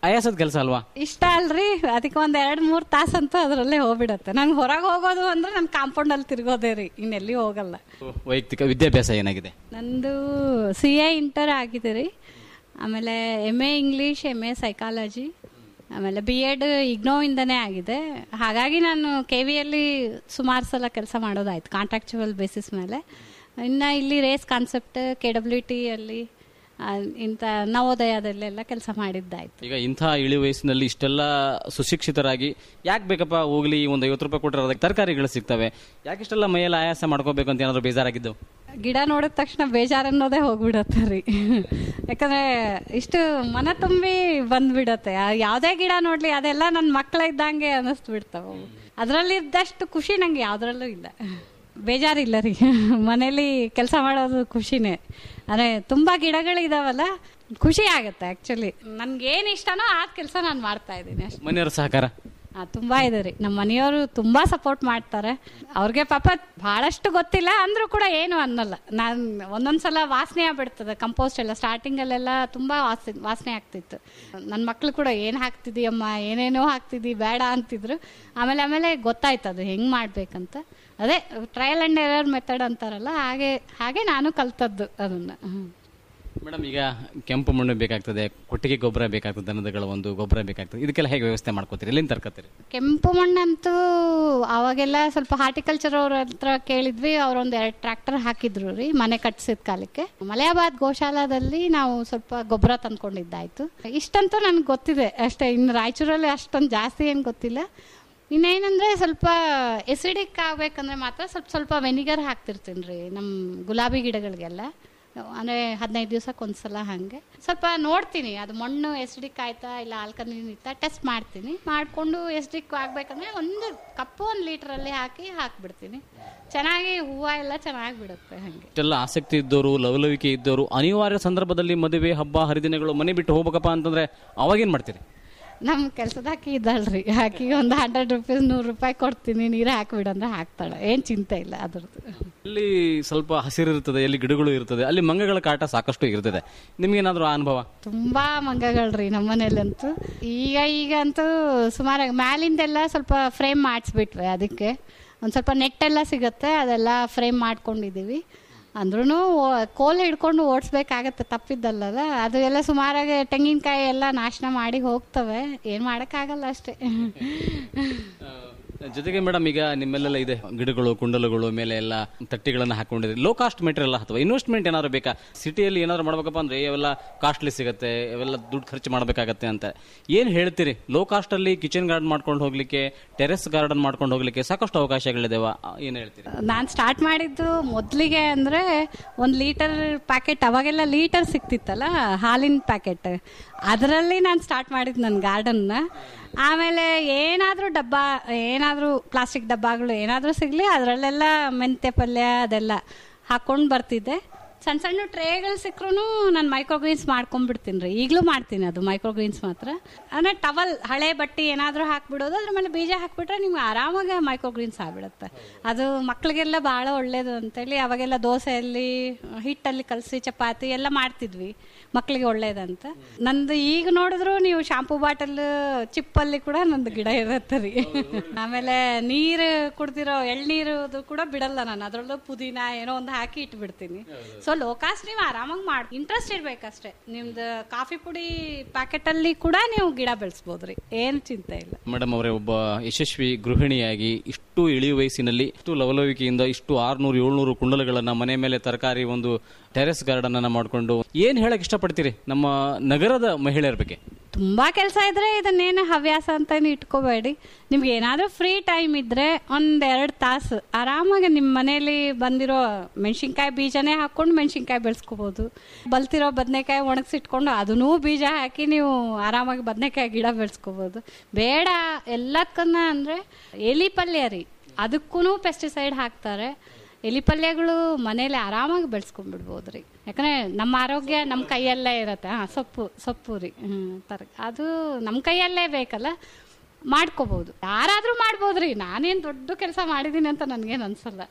ಆಯಾಸದ ಕೆಲಸ ಅಲ್ವಾ ಇಷ್ಟ ಅಲ್ರಿ ಅದಕ್ಕೆ ಒಂದ್ ಎರಡ್ ಮೂರ್ ತಾಸಂತೂ ಅದರಲ್ಲೇ ಹೋಗ್ಬಿಡತ್ತೆ ನಂಗೆ ಹೊರಗೆ ಹೋಗೋದು ಅಂದ್ರೆ ನನ್ನ ಕಾಂಪೌಂಡ್ ಅಲ್ಲಿ ತಿರ್ಗೋದೇ ರೀ ಇನ್ನೆಲ್ಲಿ ಹೋಗಲ್ಲ ವೈಯಕ್ತಿಕ ವಿದ್ಯಾಭ್ಯಾಸ ಏನಾಗಿದೆ ನಂದು ಸಿ ಎ ಇಂಟರ್ ಆಗಿದೆ ರೀ ಆಮೇಲೆ M A English M A psychology ಆಮೇಲೆ ಬಿ ಎಡ್ ಇಗ್ನೋವಿಂದನೇ ಆಗಿದೆ ಹಾಗಾಗಿ ನಾನು ಕೆ ವಿಯಲ್ಲಿ ಸುಮಾರು ಸಲ ಕೆಲಸ ಮಾಡೋದಾಯ್ತು ಕಾಂಟ್ರಾಕ್ಚುವಲ್ ಬೇಸಿಸ್ ಮೇಲೆ ಇನ್ನು ಇಲ್ಲಿ race concept K W T ಅಲ್ಲಿ ಆ, ಇಂಥ ನವೋದಯದಲ್ಲೆಲ್ಲ ಕೆಲಸ ಮಾಡಿದ್ದಾಯ್ತು ಈಗ ಇಂಥ ಇಳಿ ವಯಸ್ಸಿನಲ್ಲಿ ಇಷ್ಟೆಲ್ಲ ಸುಶಿಕ್ಷಿತರಾಗಿ ಯಾಕೆ ಬೇಕಪ್ಪ ಹೋಗ್ಲಿ ಒಂದು ಐವತ್ತು ರೂಪಾಯಿ ಕೊಟ್ಟರೆ ಅದಕ್ಕೆ ತರಕಾರಿಗಳು ಸಿಗ್ತವೆ ಯಾಕೆ ಇಷ್ಟೆಲ್ಲ ಮೈಯೆಲ್ಲ ಆಯಾಸ ಮಾಡ್ಕೋಬೇಕು ಅಂತ ಏನಾದ್ರು ಬೇಜಾರಾಗಿದ್ದು ಗಿಡ ನೋಡಿದ ತಕ್ಷಣ ಬೇಜಾರು ಅನ್ನೋದೇ ಹೋಗ್ಬಿಡತ್ತೆ ರೀ ಯಾಕಂದ್ರೆ ಇಷ್ಟು ಮನ ತುಂಬಿ ಬಂದ್ಬಿಡತ್ತೆ ಆ- ಯಾವ್ದೇ ಗಿಡ ನೋಡ್ಲಿ ಅದೆಲ್ಲ ನನ್ನ ಮಕ್ಕಳ ಇದ್ದಂಗೆ ಅನ್ನಿಸ್ತು ಬಿಡ್ತಾವ ಅದರಲ್ಲಿ ಇದ್ದಷ್ಟು ಖುಷಿ ನಂಗೆ ಯಾವ್ದ್ರಲ್ಲೂ ಇಲ್ಲ ಬೇಜಾರಿಲ್ಲ ರೀ ಮನೇಲಿ ಕೆಲಸ ಮಾಡೋದು ಖುಷಿನೇ ಅಂದ್ರೆ ತುಂಬಾ ಗಿಡಗಳಿದಾವಲ್ಲ ಖುಷಿ ಆಗತ್ತೆ ಆಕ್ಚುಲಿ ನನ್ಗೆ ಏನ್ ಇಷ್ಟನೋ ಆ ಕೆಲಸ ನಾನು ಮಾಡ್ತಾ ಇದ್ದೀನಿ ಅಷ್ಟೇ ಮನೆಯವರ ಸಹಕಾರ ಆ, ತುಂಬಾ ಇದೆ ರೀ ನಮ್ಮ ಮನೆಯವರು ತುಂಬಾ ಸಪೋರ್ಟ್ ಮಾಡ್ತಾರೆ ಅವ್ರಿಗೆ ಪಾಪ ಬಹಳಷ್ಟು ಗೊತ್ತಿಲ್ಲ ಅಂದ್ರೂ ಕೂಡ ಏನು ಅನ್ನಲ್ಲ ನಾನು ಒಂದೊಂದ್ಸಲ ವಾಸನೆ ಆಗ್ಬಿಡ್ತದೆ ಕಂಪೋಸ್ಟ್ ಎಲ್ಲ ಸ್ಟಾರ್ಟಿಂಗ್ ಅಲ್ಲೆಲ್ಲ ತುಂಬಾ ವಾಸನೆ ವಾಸನೆ ಆಗ್ತಿತ್ತು ನನ್ನ ಮಕ್ಳು ಕೂಡ ಏನ್ ಹಾಕ್ತಿದಿ ಅಮ್ಮ ಏನೇನೋ ಹಾಕ್ತಿದಿ ಬೇಡ ಅಂತಿದ್ರು ಆಮೇಲೆ ಆಮೇಲೆ ಗೊತ್ತಾಯ್ತು ಅದು ಹೆಂಗ್ ಮಾಡ್ಬೇಕಂತ ಅದೇ ಟ್ರಯಲ್ ಅಂಡ್ ಎರರ್ ಮೆಥಡ್ ಅಂತಾರಲ್ಲ ಹಾಗೆ ಹಾಗೆ ನಾನು ಕಲ್ತದ್ದು ಅದನ್ನ ಹ್ಮ್. ಮೇಡಮ್ ಈಗ ಕೆಂಪು ಮಣ್ಣು ಬೇಕಾಗ್ತದೆ ಕೊಟ್ಟಿಗೆ ಗೊಬ್ಬರ ಬೇಕಾಗ್ತದೆ ದನಗಳ ಒಂದು ಗೊಬ್ಬರ ಬೇಕಾಗ್ತದೆ ಇದಕ್ಕೆಲ್ಲ ಹೇಗೆ ವ್ಯವಸ್ಥೆ ಮಾಡ್ಕೋತೀರಿ ಎಲ್ಲಿಂದ ತರ್ಕೋತೀರಿ ಕೆಂಪು ಮಣ್ಣಂತೂ ಅವಾಗೆಲ್ಲ ಸ್ವಲ್ಪ ಹಾರ್ಟಿಕಲ್ಚರ್ ಅವ್ರ ಹತ್ರ ಕೇಳಿದ್ವಿ ಅವ್ರೊಂದ್ ಎರಡು ಟ್ರ್ಯಾಕ್ಟರ್ ಹಾಕಿದ್ರು ರೀ ಮನೆ ಕಟ್ಸಿದ ಕಾಲಕ್ಕೆ ಮಲಯಾಬಾದ್ ಗೋಶಾಲಾದಲ್ಲಿ ನಾವು ಸ್ವಲ್ಪ ಗೊಬ್ಬರ ತಂದ್ಕೊಂಡಿದ್ದಾಯ್ತು ಇಷ್ಟಂತೂ ನನ್ಗೆ ಗೊತ್ತಿದೆ ಅಷ್ಟೇ ಇನ್ನು ರಾಯಚೂರಲ್ಲಿ ಅಷ್ಟೊಂದು ಜಾಸ್ತಿ ಏನು ಗೊತ್ತಿಲ್ಲ ಇನ್ನೇನಂದ್ರೆ ಸ್ವಲ್ಪ ಎಸಿಡಿಕ್ ಆಗ್ಬೇಕಂದ್ರೆ ಮಾತ್ರ ಸ್ವಲ್ಪ ಸ್ವಲ್ಪ ವೆನಿಗರ್ ಹಾಕ್ತಿರ್ತೀನಿ ರೀ ನಮ್ಮ ಗುಲಾಬಿ ಗಿಡಗಳಿಗೆಲ್ಲ ಅಂದರೆ ಹದಿನೈದು ದಿವ್ಸಕ್ಕೆ ಒಂದ್ಸಲ ಹಾಗೆ ಸ್ವಲ್ಪ ನೋಡ್ತೀನಿ ಅದು ಮಣ್ಣು ಎಸಿಡಿಕ್ ಆಯ್ತಾ ಇಲ್ಲ ಆಲ್ಕಲಿನ್ ಇತ್ತಾ ಟೆಸ್ಟ್ ಮಾಡ್ತೀನಿ ಮಾಡಿಕೊಂಡು ಎಸಿಡಿಕ್ ಆಗ್ಬೇಕಂದ್ರೆ ಒಂದು ಕಪ್ಪು ಒಂದು ಲೀಟ್ರಲ್ಲಿ ಹಾಕಿ ಹಾಕ್ಬಿಡ್ತೀನಿ ಚೆನ್ನಾಗಿ ಹೂವು ಎಲ್ಲ ಚೆನ್ನಾಗಿ ಬಿಡುತ್ತೆ ಹಾಗೆ ಇಷ್ಟೆಲ್ಲ ಆಸಕ್ತಿ ಇದ್ದವರು ಲವಲವಿಕೆ ಇದ್ದವರು ಅನಿವಾರ್ಯ ಸಂದರ್ಭದಲ್ಲಿ ಮದುವೆ ಹಬ್ಬ ಹರಿದಿನಗಳು ಮನೆ ಬಿಟ್ಟು ಹೋಗ್ಬೇಕಪ್ಪ ಅಂತಂದ್ರೆ ಅವಾಗೇನ್ ಮಾಡ್ತೀರಿ ನಮ್ಮ ಕೆಲಸದ ಹಾಕಿ ಇದ್ದಾಳ್ರಿ ಹಾಕಿ ಒಂದು ಹಂಡ್ರೆಡ್ ರುಪೀಸ್ ನೂರು ರೂಪಾಯಿ ಕೊಡ್ತೀನಿ ನೀರು ಹಾಕ್ಬಿಡು ಅಂದ್ರೆ ಹಾಕ್ತಾಳೆ ಏನು ಚಿಂತೆ ಇಲ್ಲ ಅದ್ರದ್ದು ಎಲ್ಲಿ ಸ್ವಲ್ಪ ಹಸಿರು ಇರ್ತದೆ ಎಲ್ಲಿ ಗಿಡಗಳು ಇರ್ತದೆ ಅಲ್ಲಿ ಮಂಗಗಳ ಕಾಟ ಸಾಕಷ್ಟು ಇರ್ತದೆ ನಿಮ್ಗೇನಾದ್ರೂ ಆ ಅನುಭವ ತುಂಬಾ ಮಂಗಗಳ್ರಿ ನಮ್ಮನೇಲಂತೂ ಈಗ ಈಗ ಅಂತೂ ಸುಮಾರು ಮ್ಯಾಲಿಂದೆಲ್ಲ ಸ್ವಲ್ಪ ಫ್ರೇಮ್ ಮಾಡಿಸ್ಬಿಟ್ವಿ ಅದಕ್ಕೆ ಒಂದು ಸ್ವಲ್ಪ ನೆಟ್ ಎಲ್ಲ ಸಿಗುತ್ತೆ ಅದೆಲ್ಲ ಫ್ರೇಮ್ ಮಾಡ್ಕೊಂಡಿದ್ದೀವಿ ಅಂದ್ರೂ ಕೋಲ್ ಹಿಡ್ಕೊಂಡು ಓಡಿಸ್ಬೇಕಾಗತ್ತೆ ತಪ್ಪಿದ್ದಲ್ಲದ ಅದು ಎಲ್ಲ ಸುಮಾರಾಗಿ ತೆಂಗಿನಕಾಯಿ ಎಲ್ಲ ನಾಶನ ಮಾಡಿ ಹೋಗ್ತವೆ ಏನು ಮಾಡೋಕ್ಕಾಗಲ್ಲ ಅಷ್ಟೇ ಜೊತೆಗೆ ಮೇಡಮ್ ಈಗ ನಿಮ್ಮೆಲ್ಲೆಲ್ಲ ಇದೆ ಗಿಡಗಳು ಕುಂಡಲಗಳು ಮೇಲೆ ಎಲ್ಲ ತಟ್ಟಿಗಳನ್ನ ಹಾಕೊಂಡಿದ್ರೆ ಲೋ ಕಾಸ್ಟ್ ಮೆಟೀರಿಯಲ್ ಅಥವಾ ಇನ್ವೆಸ್ಟ್ಮೆಂಟ್ ಏನಾದ್ರು ಬೇಕಾ ಸಿಟಿಯಲ್ಲಿ ಏನಾದ್ರು ಮಾಡ್ಬೇಕಪ್ಪ ಅಂದ್ರೆ ಅವೆಲ್ಲ ಕಾಸ್ಟ್ಲಿ ಸಿಗುತ್ತೆ ಅವೆಲ್ಲ ದುಡ್ಡು ಖರ್ಚು ಮಾಡಬೇಕಾಗತ್ತೆ ಅಂತ ಏನ್ ಹೇಳ್ತೀರಿ ಲೋ ಕಾಸ್ಟ್ ಅಲ್ಲಿ ಕಿಚನ್ ಗಾರ್ಡನ್ ಮಾಡ್ಕೊಂಡು ಹೋಗ್ಲಿಕ್ಕೆ ಟೆರೆಸ್ ಗಾರ್ಡನ್ ಮಾಡ್ಕೊಂಡು ಹೋಗ್ಲಿಕ್ಕೆ ಸಾಕಷ್ಟು ಅವಕಾಶಗಳಿದಾವ ಏನ್ ಹೇಳ್ತೀರಿ ನಾನು ಸ್ಟಾರ್ಟ್ ಮಾಡಿದ್ದು ಮೊದಲಿಗೆ ಅಂದರೆ ಒಂದು ಲೀಟರ್ ಪ್ಯಾಕೆಟ್ ಅವಾಗೆಲ್ಲ ಲೀಟರ್ ಸಿಕ್ತಿತ್ತಲ್ಲ ಹಾಲಿನ ಪ್ಯಾಕೆಟ್ ಅದರಲ್ಲಿ ನಾನು ಸ್ಟಾರ್ಟ್ ಮಾಡಿದ್ದು ನನ್ನ ಗಾರ್ಡನ್ನ ಆಮೇಲೆ ಏನಾದರೂ ಡಬ್ಬ ಏನಾದರೂ ಪ್ಲಾಸ್ಟಿಕ್ ಡಬ್ಬಗಳು ಏನಾದರೂ ಸಿಗಲಿ ಅದರಲ್ಲೆಲ್ಲ ಮೆಂತ್ಯ ಪಲ್ಯ ಅದೆಲ್ಲ ಹಾಕ್ಕೊಂಡು ಬರ್ತಿದ್ದೆ ಸಣ್ಣ ಸಣ್ಣ ಟ್ರೇಗಳು ಸಿಕ್ಕರೂ ನಾನು ಮೈಕ್ರೋಗ್ರೀನ್ಸ್ ಮಾಡ್ಕೊಂಡ್ಬಿಡ್ತೀನಿ ರೀ ಈಗಲೂ ಮಾಡ್ತೀನಿ ಅದು ಮೈಕ್ರೋಗ್ರೀನ್ಸ್ ಮಾತ್ರ ಅಂದರೆ ಟವಲ್ ಹಳೆ ಬಟ್ಟೆ ಏನಾದರೂ ಹಾಕ್ಬಿಡೋದು ಅದ್ರ ಮೇಲೆ ಬೀಜ ಹಾಕ್ಬಿಟ್ರೆ ನಿಮ್ಗೆ ಆರಾಮಾಗಿ ಮೈಕ್ರೋಗ್ರೀನ್ಸ್ ಆಗ್ಬಿಡುತ್ತೆ ಅದು ಮಕ್ಳಿಗೆಲ್ಲ ಭಾಳ ಒಳ್ಳೇದು ಅಂತೇಳಿ ಅವಾಗೆಲ್ಲ ದೋಸೆಯಲ್ಲಿ ಹಿಟ್ಟಲ್ಲಿ ಕಲಸಿ ಚಪಾತಿ ಎಲ್ಲ ಮಾಡ್ತಿದ್ವಿ ಮಕ್ಕಳಿಗೆ ಒಳ್ಳೇದಂತ ನಂದು ಈಗ ನೋಡಿದ್ರು ನೀವು ಶಾಂಪೂ ಬಾಟಲ್ ಚಿಪ್ಪಲ್ಲಿ ಕೂಡ ನಂದು ಗಿಡ ಇರುತ್ತೆ ರೀ ಆಮೇಲೆ ನೀರು ಕುಡ್ದಿರೋ ಎಳ್ನೀರು ಕೂಡ ಬಿಡಲ್ಲ ನಾನು ಅದರಲ್ಲೂ ಪುದೀನ ಏನೋ ಒಂದು ಹಾಕಿ ಇಟ್ಬಿಡ್ತೀನಿ ಸೊ ಲೋ ಕಾಸ್ಟ್ ನೀವು ಆರಾಮಾಗಿ ಮಾಡಿ ಇಂಟ್ರೆಸ್ಟ್ ಇರ್ಬೇಕಷ್ಟೇ ನಿಮ್ದು ಕಾಫಿ ಪುಡಿ ಪ್ಯಾಕೆಟ್ ಅಲ್ಲಿ ಕೂಡ ನೀವು ಗಿಡ ಬೆಳೆಸ್ಬೋದ್ರಿ ಏನು ಚಿಂತೆ ಇಲ್ಲ ಮೇಡಮ್ ಅವರೇ ಒಬ್ಬ ಯಶಸ್ವಿ ಗೃಹಿಣಿಯಾಗಿ ಇಷ್ಟು ಇಳಿ ವಯಸ್ಸಿನಲ್ಲಿ ಇಷ್ಟು ಲವಲವಿಕೆಯಿಂದ ಇಷ್ಟು ಆರ್ನೂರು ಏಳ್ನೂರು ಕುಂಡಲಗಳನ್ನ ಮನೆ ಮೇಲೆ ತರಕಾರಿ ಒಂದು ಟೆರೆಸ್ ಗಾರ್ಡನ್ ಅನ್ನ ಮಾಡ್ಕೊಂಡು ಏನ್ ಹೇಳಕ್ ಇಷ್ಟಪಡ್ತೀರಿ ನಮ್ಮ ನಗರದ ಮಹಿಳೆಯರ ಬಗ್ಗೆ ತುಂಬಾ ಕೆಲಸ ಇದ್ರೆ ಇದನ್ನೇನು ಹವ್ಯಾಸ ಅಂತ ಇಟ್ಕೋಬೇಡಿ ನಿಮ್ಗೆ ಏನಾದ್ರೂ ಫ್ರೀ ಟೈಮ್ ಇದ್ರೆ ಒಂದ್ ಎರಡ್ ತಾಸು ಆರಾಮಾಗಿ ನಿಮ್ಮ ಮನೇಲಿ ಬಂದಿರೋ ಮೆಣಸಿನ್ಕಾಯಿ ಬೀಜನೇ ಹಾಕೊಂಡು ಮೆಣಸಿನ್ಕಾಯಿ ಬೆಳೆಸ್ಕೋಬಹುದು ಬಲ್ತಿರೋ ಬದನೆಕಾಯಿ ಒಣಗಿಸಿಟ್ಕೊಂಡು ಅದನ್ನೂ ಬೀಜ ಹಾಕಿ ನೀವು ಆರಾಮಾಗಿ ಬದನೆಕಾಯಿ ಗಿಡ ಬೆಳೆಸ್ಕೋಬಹುದು ಬೇಡ ಎಲ್ಲಕ್ಕನ್ನ ಅಂದ್ರೆ ಎಲಿ ಪಲ್ಯ ರೀ ಅದಕ್ಕೂ ಪೆಸ್ಟಿಸೈಡ್ ಹಾಕ್ತಾರೆ ಎಲಿ ಪಲ್ಯಗಳು ಮನೇಲಿ ಆರಾಮಾಗಿ ಬೆಳೆಸ್ಕೊಂಡ್ಬಿಡ್ಬೋದು ರೀ ಯಾಕಂದ್ರೆ ನಮ್ಮ ಆರೋಗ್ಯ ನಮ್ಮ ಕೈಯಲ್ಲೇ ಇರತ್ತೆ ಹಾಂ ಸೊಪ್ಪು ಸೊಪ್ಪು ರೀ ಹ್ಞೂ ತರ ಅದು ನಮ್ಮ ಕೈಯಲ್ಲೇ ಬೇಕಲ್ಲ ಮಾಡ್ಕೋಬಹುದು ಯಾರಾದರೂ ಮಾಡ್ಬೋದು ರೀ ನಾನೇನು ದೊಡ್ಡ ಕೆಲಸ ಮಾಡಿದ್ದೀನಿ ಅಂತ ನನಗೇನು ಅನ್ಸಲ್ಲ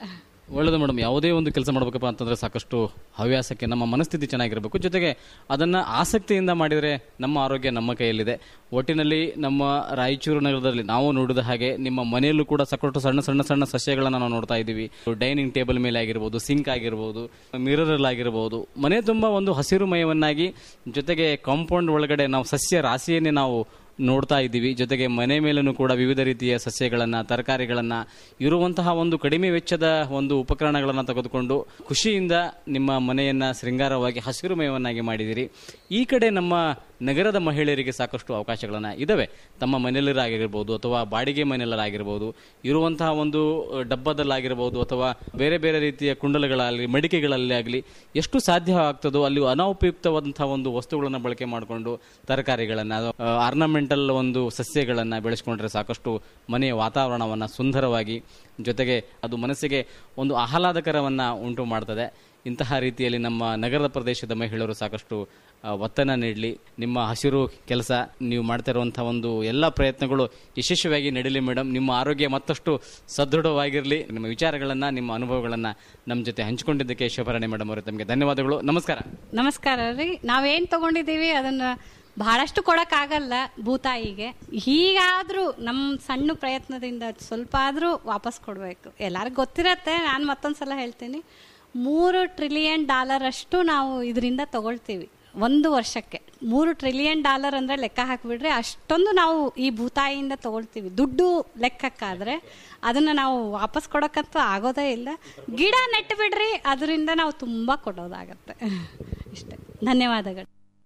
ಒಳ್ಳೆಯದು ಮೇಡಮ್ ಯಾವುದೇ ಒಂದು ಕೆಲಸ ಮಾಡಬೇಕಪ್ಪ ಅಂತಂದ್ರೆ ಸಾಕಷ್ಟು ಹವ್ಯಾಸಕ್ಕೆ ನಮ್ಮ ಮನಸ್ಥಿತಿ ಚೆನ್ನಾಗಿರಬೇಕು ಜೊತೆಗೆ ಅದನ್ನು ಆಸಕ್ತಿಯಿಂದ ಮಾಡಿದರೆ ನಮ್ಮ ಆರೋಗ್ಯ ನಮ್ಮ ಕೈಯಲ್ಲಿದೆ ಒಟ್ಟಿನಲ್ಲಿ ನಮ್ಮ ರಾಯಚೂರು ನಗರದಲ್ಲಿ ನಾವು ನೋಡಿದ ಹಾಗೆ ನಿಮ್ಮ ಮನೆಯಲ್ಲೂ ಕೂಡ ಸಾಕಷ್ಟು ಸಣ್ಣ ಸಣ್ಣ ಸಣ್ಣ ಸಸ್ಯಗಳನ್ನು ನಾವು ನೋಡ್ತಾ ಇದ್ದೀವಿ ಡೈನಿಂಗ್ ಟೇಬಲ್ ಮೇಲೆ ಆಗಿರ್ಬೋದು ಸಿಂಕ್ ಆಗಿರ್ಬೋದು ಮಿರರ್ ಆಗಿರ್ಬೋದು ಮನೆ ತುಂಬ ಒಂದು ಹಸಿರುಮಯವನ್ನಾಗಿ ಜೊತೆಗೆ ಕಾಂಪೌಂಡ್ ಒಳಗಡೆ ನಾವು ಸಸ್ಯ ರಾಶಿಯನ್ನೇ ನಾವು ನೋಡ್ತಾ ಇದ್ದೀವಿ ಜೊತೆಗೆ ಮನೆ ಮೇಲೂ ಕೂಡ ವಿವಿಧ ರೀತಿಯ ಸಸ್ಯಗಳನ್ನು ತರಕಾರಿಗಳನ್ನು ಇರುವಂತಹ ಒಂದು ಕಡಿಮೆ ವೆಚ್ಚದ ಒಂದು ಉಪಕರಣಗಳನ್ನು ತೆಗೆದುಕೊಂಡು ಖುಷಿಯಿಂದ ನಿಮ್ಮ ಮನೆಯನ್ನು ಶೃಂಗಾರವಾಗಿ ಹಸಿರುಮಯವನ್ನಾಗಿ ಮಾಡಿದಿರಿ ಈ ಕಡೆ ನಮ್ಮ ನಗರದ ಮಹಿಳೆಯರಿಗೆ ಸಾಕಷ್ಟು ಅವಕಾಶಗಳನ್ನು ಇದ್ದಾವೆ ತಮ್ಮ ಮನೆಯಲ್ಲರಾಗಿರ್ಬೋದು ಅಥವಾ ಬಾಡಿಗೆ ಮನೆಯಲ್ಲರಾಗಿರ್ಬೋದು ಇರುವಂತಹ ಒಂದು ಡಬ್ಬದಲ್ಲಾಗಿರ್ಬೋದು ಅಥವಾ ಬೇರೆ ಬೇರೆ ರೀತಿಯ ಕುಂಡಲಗಳಾಗಲಿ ಮಡಿಕೆಗಳಲ್ಲಿ ಆಗಲಿ ಎಷ್ಟು ಸಾಧ್ಯ ಆಗ್ತದೋ ಅಲ್ಲಿ ಅನೌಪಯುಕ್ತವಾದಂತಹ ಒಂದು ವಸ್ತುಗಳನ್ನು ಬಳಕೆ ಮಾಡಿಕೊಂಡು ತರಕಾರಿಗಳನ್ನು ಆರ್ನಮೆಂಟಲ್ ಒಂದು ಸಸ್ಯಗಳನ್ನು ಬೆಳೆಸ್ಕೊಂಡ್ರೆ ಸಾಕಷ್ಟು ಮನೆಯ ವಾತಾವರಣವನ್ನು ಸುಂದರವಾಗಿ ಜೊತೆಗೆ ಅದು ಮನಸ್ಸಿಗೆ ಒಂದು ಆಹ್ಲಾದಕರವನ್ನು ಉಂಟು ಮಾಡ್ತದೆ ಇಂತಹ ರೀತಿಯಲ್ಲಿ ನಮ್ಮ ನಗರದ ಪ್ರದೇಶದ ಮಹಿಳೆಯರು ಸಾಕಷ್ಟು ಆ, ಒತ್ತನ್ನು ನೀಡಲಿ ನಿಮ್ಮ ಹಸಿರು ಕೆಲಸ ನೀವು ಮಾಡ್ತಾ ಇರುವಂತಹ ಒಂದು ಎಲ್ಲ ಪ್ರಯತ್ನಗಳು ಯಶಸ್ವಿಯಾಗಿ ನಡೀಲಿ ಮೇಡಮ್ ನಿಮ್ಮ ಆರೋಗ್ಯ ಮತ್ತಷ್ಟು ಸದೃಢವಾಗಿರಲಿ ನಿಮ್ಮ ವಿಚಾರಗಳನ್ನು ನಿಮ್ಮ ಅನುಭವಗಳನ್ನು ನಮ್ಮ ಜೊತೆ ಹಂಚಿಕೊಂಡಿದ್ದಕ್ಕೆ ಶೋಭರಾಣಿ ಮೇಡಮ್ ಅವರೇ ತಮಗೆ ಧನ್ಯವಾದಗಳು ನಮಸ್ಕಾರ ನಮಸ್ಕಾರ ರೀ ನಾವೇನ್ ತಗೊಂಡಿದ್ದೀವಿ ಅದನ್ನ ಬಹಳಷ್ಟು ಕೊಡಕ್ಕಾಗಲ್ಲ ಭೂತಾಯಿಗೆ ಹೀಗಾದ್ರೂ ನಮ್ಮ ಸಣ್ಣ ಪ್ರಯತ್ನದಿಂದ ಸ್ವಲ್ಪ ಆದ್ರೂ ವಾಪಸ್ ಕೊಡಬೇಕು ಎಲ್ಲರಿಗೂ ಗೊತ್ತಿರತ್ತೆ ನಾನು ಮತ್ತೊಂದ್ಸಲ ಹೇಳ್ತೀನಿ ಮೂರು ಟ್ರಿಲಿಯನ್ ಡಾಲರ್ ಅಷ್ಟು ನಾವು ಇದರಿಂದ ತಗೊಳ್ತೀವಿ ಒಂದು ವರ್ಷಕ್ಕೆ ಮೂರು ಟ್ರಿಲಿಯನ್ ಡಾಲರ್ ಅಂದ್ರೆ ಲೆಕ್ಕ ಹಾಕಿಬಿಡ್ರೆ ಅಷ್ಟೊಂದು ನಾವು ಈ ಭೂತಾಯಿಯಿಂದ ತಗೊಳ್ತೀವಿ ದುಡ್ಡು ಲೆಕ್ಕಕ್ಕಾದ್ರೆ ಅದನ್ನ ನಾವು ವಾಪಸ್ ಕೊಡೋಕ್ಕಂತೂ ಆಗೋದೇ ಇಲ್ಲ ಗಿಡ ನೆಟ್ಟು ಬಿಡ್ರಿ ಅದರಿಂದ ನಾವು ತುಂಬಾ ಕೊಡೋದಾಗತ್ತೆ ಇಷ್ಟೇ ಧನ್ಯವಾದಗಳು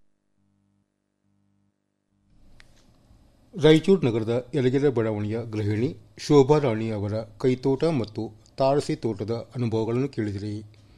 ರಾಯಚೂರು ನಗರದ ಯಲಗೆರೆ ಬಡಾವಣೆಯ ಗೃಹಿಣಿ ಶೋಭಾ ರಾಣಿ ಅವರ ಕೈತೋಟ ಮತ್ತು ತಾರಸಿ ತೋಟದ ಅನುಭವಗಳನ್ನು ಕೇಳಿದಿರಿ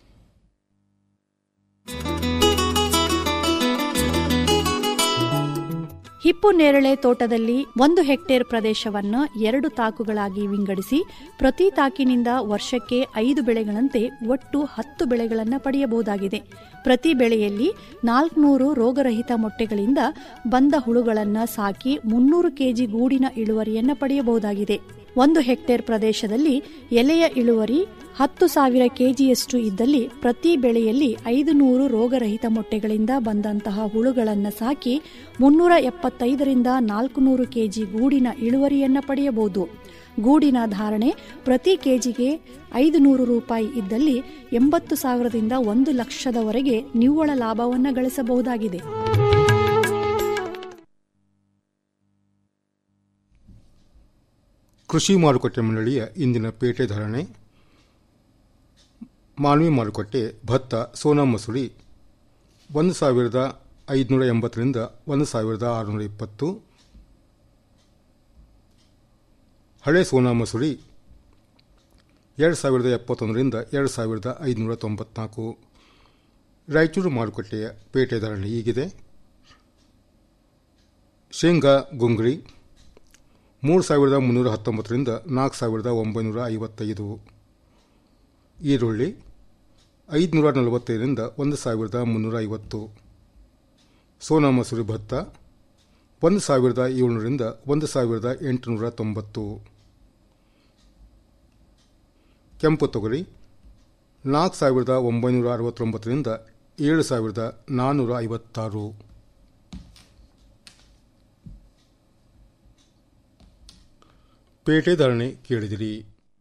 ಹಿಪ್ಪು ನೇರಳೆ ತೋಟದಲ್ಲಿ ಒಂದು ಹೆಕ್ಟೇರ್ ಪ್ರದೇಶವನ್ನು ಎರಡು ತಾಕುಗಳಾಗಿ ವಿಂಗಡಿಸಿ ಪ್ರತಿ ತಾಕಿನಿಂದ ವರ್ಷಕ್ಕೆ ಐದು ಬೆಳೆಗಳಂತೆ ಒಟ್ಟು ಹತ್ತು ಬೆಳೆಗಳನ್ನು ಪಡೆಯಬಹುದಾಗಿದೆ ಪ್ರತಿ ಬೆಳೆಯಲ್ಲಿ ನಾಲ್ಕುನೂರು ರೋಗರಹಿತ ಮೊಟ್ಟೆಗಳಿಂದ ಬಂದ ಹುಳುಗಳನ್ನು ಸಾಕಿ ಮುನ್ನೂರು ಕೆಜಿ ಗೂಡಿನ ಇಳುವರಿಯನ್ನು ಪಡೆಯಬಹುದಾಗಿದೆ ಒಂದು ಹೆಕ್ಟೇರ್ ಪ್ರದೇಶದಲ್ಲಿ ಎಲೆಯ ಇಳುವರಿ ಹತ್ತು ಸಾವಿರ ಕೆಜಿಯಷ್ಟು ಇದ್ದಲ್ಲಿ ಪ್ರತಿ ಬೆಳೆಯಲ್ಲಿ ಐದು ನೂರು ರೋಗರಹಿತ ಮೊಟ್ಟೆಗಳಿಂದ ಬಂದಂತಹ ಹುಳುಗಳನ್ನು ಸಾಕಿ ಮುನ್ನೂರ ಎಪ್ಪತ್ತೈದರಿಂದ ನಾಲ್ಕು ನೂರು ಕೆಜಿ ಗೂಡಿನ ಇಳುವರಿಯನ್ನು ಪಡೆಯಬಹುದು ಗೂಡಿನ ಧಾರಣೆ ಪ್ರತಿ ಕೆಜಿಗೆ ಐದು ನೂರು ರೂಪಾಯಿ ಇದ್ದಲ್ಲಿ ಎಂಬತ್ತು ಸಾವಿರದಿಂದ ಒಂದು ಲಕ್ಷದವರೆಗೆ ನಿವ್ವಳ ಲಾಭವನ್ನು ಗಳಿಸಬಹುದಾಗಿದೆ ಕೃಷಿ ಮಾರುಕಟ್ಟೆ ಮಂಡಳಿಯ ಇಂದಿನ ಪೇಟೆ ಧಾರಣೆ ಮಾನ್ವಿ ಮಾರುಕಟ್ಟೆ ಭತ್ತ ಸೋನಾ ಮಸೂರಿ ಒಂದು ಸಾವಿರದ ಐದುನೂರ ಎಂಬತ್ತರಿಂದ ಒಂದು ಸಾವಿರದ ಆರುನೂರ ಇಪ್ಪತ್ತು ಹಳೆ ಸೋನಾ ಮಸೂರಿ ಎರಡು ಸಾವಿರದ ಎಪ್ಪತ್ತೊಂದರಿಂದ ಎರಡು ಸಾವಿರದ ಐದುನೂರ ತೊಂಬತ್ನಾಲ್ಕು ರಾಯಚೂರು ಮಾರುಕಟ್ಟೆಯ ಪೇಟೆ ಧಾರಣೆ ಹೀಗಿದೆ ಶೇಂಗಾ ಗುಂಗ್ರಿ ಮೂರು ಸಾವಿರದ ಮುನ್ನೂರ ಹತ್ತೊಂಬತ್ತರಿಂದ ನಾಲ್ಕು ಸಾವಿರದ ಒಂಬೈನೂರ ಐವತ್ತೈದು ಈರುಳ್ಳಿ ಐದುನೂರ ನಲವತ್ತೈದರಿಂದ ಒಂದು ಸಾವಿರದ ಮುನ್ನೂರ ಐವತ್ತು ಸೋನಾ ಮಸೂರಿ ಭತ್ತ ಒಂದು ಸಾವಿರದ ಏಳ್ನೂರಿಂದ ಒಂದು ಸಾವಿರದ ಎಂಟುನೂರ ತೊಂಬತ್ತು ಕೆಂಪು ತೊಗರಿ ನಾಲ್ಕು ಸಾವಿರದ ಒಂಬೈನೂರ ಅರವತ್ತೊಂಬತ್ತರಿಂದ ಏಳು ಸಾವಿರದ ನಾನ್ನೂರ ಐವತ್ತಾರು ಪೇಟೆ ಧಾರಣೆ ಕೇಳಿದಿರಿ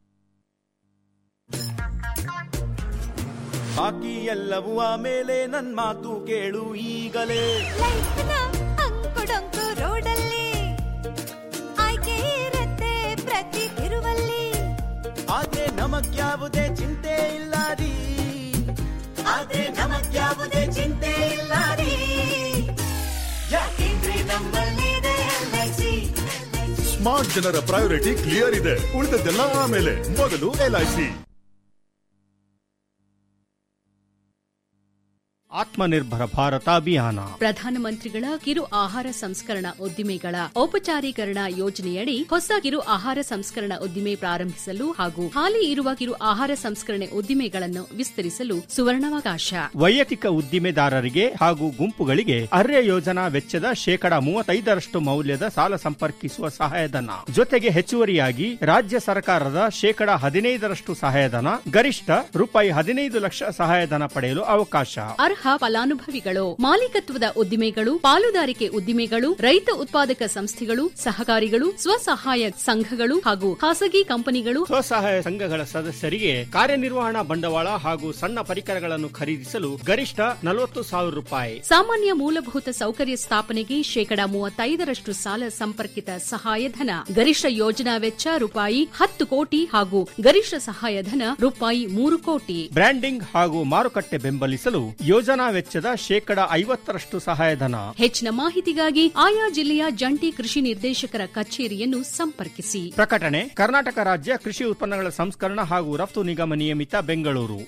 ಬಾಕಿ ಎಲ್ಲವೂ ಆಮೇಲೆ ನನ್ ಮಾತು ಕೇಳು ಈಗಲೇ ಅಂಕುಡೊಂಕು ರೋಡಲ್ಲಿ ಆಯ್ಕೆ ಇರತ್ತೆ ಪ್ರತಿ ತಿರುವಲ್ಲಿ ಆದ್ರೆ ನಮಗ್ಯಾವುದೇ ಚಿಂತೆ ಇಲ್ಲ ರೀ ಆದ್ರೆ ನಮಗ್ಯಾವುದೇ ಚಿಂತೆ ಇಲ್ಲ ರೀ ಯಾಕೆಂದ್ರೆ ನಮ್ಮಲ್ಲಿದೆ LIC. ಸ್ಮಾರ್ಟ್ ಜನರ ಪ್ರಯಾರಿಟಿ ಕ್ಲಿಯರ್ ಇದೆ ಉಳಿದದ್ದೆಲ್ಲ ಆಮೇಲೆ ಮೊದಲು ಎಲ್ಐಸಿ ಆತ್ಮನಿರ್ಭರ ಭಾರತ ಅಭಿಯಾನ ಪ್ರಧಾನಮಂತ್ರಿಗಳ ಕಿರು ಆಹಾರ ಸಂಸ್ಕರಣಾ ಉದ್ದಿಮೆಗಳ ಔಪಚಾರೀಕರಣ ಯೋಜನೆಯಡಿ ಹೊಸ ಕಿರು ಆಹಾರ ಸಂಸ್ಕರಣಾ ಉದ್ದಿಮೆ ಪ್ರಾರಂಭಿಸಲು ಹಾಗೂ ಹಾಲಿ ಇರುವ ಕಿರು ಆಹಾರ ಸಂಸ್ಕರಣೆ ಉದ್ದಿಮೆಗಳನ್ನು ವಿಸ್ತರಿಸಲು ಸುವರ್ಣಾವಕಾಶ ವೈಯಕ್ತಿಕ ಉದ್ದಿಮೆದಾರರಿಗೆ ಹಾಗೂ ಗುಂಪುಗಳಿಗೆ ಅರ್ಯ ಯೋಜನಾ ವೆಚ್ಚದ ಶೇಕಡ ಮೂವತ್ತೈದರಷ್ಟು ಮೌಲ್ಯದ ಸಾಲ ಸಂಪರ್ಕಿಸುವ ಸಹಾಯಧನ ಜೊತೆಗೆ ಹೆಚ್ಚುವರಿಯಾಗಿ ರಾಜ್ಯ ಸರ್ಕಾರದ ಶೇಕಡ ಹದಿನೈದರಷ್ಟು ಸಹಾಯಧನ ಗರಿಷ್ಠ ರೂಪಾಯಿ ಹದಿನೈದು ಲಕ್ಷ ಸಹಾಯಧನ ಪಡೆಯಲು ಅವಕಾಶ ಅರ್ಹ ಫಲಾನುಭವಿಗಳು ಮಾಲೀಕತ್ವದ ಉದ್ದಿಮೆಗಳು ಪಾಲುದಾರಿಕೆ ಉದ್ದಿಮೆಗಳು ರೈತ ಉತ್ಪಾದಕ ಸಂಸ್ಥೆಗಳು ಸಹಕಾರಿಗಳು ಸ್ವಸಹಾಯ ಸಂಘಗಳು ಹಾಗೂ ಖಾಸಗಿ ಕಂಪನಿಗಳು ಸ್ವಸಹಾಯ ಸಂಘಗಳ ಸದಸ್ಯರಿಗೆ ಕಾರ್ಯನಿರ್ವಹಣಾ ಬಂಡವಾಳ ಹಾಗೂ ಸಣ್ಣ ಪರಿಕರಗಳನ್ನು ಖರೀದಿಸಲು ಗರಿಷ್ಠ ನಲವತ್ತು ಸಾವಿರ ರೂಪಾಯಿ ಸಾಮಾನ್ಯ ಮೂಲಭೂತ ಸೌಕರ್ಯ ಸ್ಥಾಪನೆಗೆ ಶೇಕಡ ಮೂವತ್ತೈದರಷ್ಟು ಸಾಲ ಸಂಪರ್ಕಿತ ಸಹಾಯಧನ ಗರಿಷ್ಠ ಯೋಜನಾ ವೆಚ್ಚ ರೂಪಾಯಿ ಹತ್ತು ಕೋಟಿ ಹಾಗೂ ಗರಿಷ್ಠ ಸಹಾಯಧನ ರೂಪಾಯಿ ಮೂರು ಕೋಟಿ ಬ್ರ್ಯಾಂಡಿಂಗ್ ಹಾಗೂ ಮಾರುಕಟ್ಟೆ ಬೆಂಬಲಿಸಲು ಯೋಜನಾ ವೆಚ್ಚದ ಶೇಕಡ ಐವತ್ತರಷ್ಟು ಸಹಾಯಧನ ಹೆಚ್ಚಿನ ಮಾಹಿತಿಗಾಗಿ ಆಯಾ ಜಿಲ್ಲೆಯ ಜಂಟಿ ಕೃಷಿ ನಿರ್ದೇಶಕರ ಕಚೇರಿಯನ್ನು ಸಂಪರ್ಕಿಸಿ ಪ್ರಕಟಣೆ ಕರ್ನಾಟಕ ರಾಜ್ಯ ಕೃಷಿ ಉತ್ಪನ್ನಗಳ ಸಂಸ್ಕರಣ ಹಾಗೂ ರಫ್ತು ನಿಗಮ ನಿಯಮಿತ ಬೆಂಗಳೂರು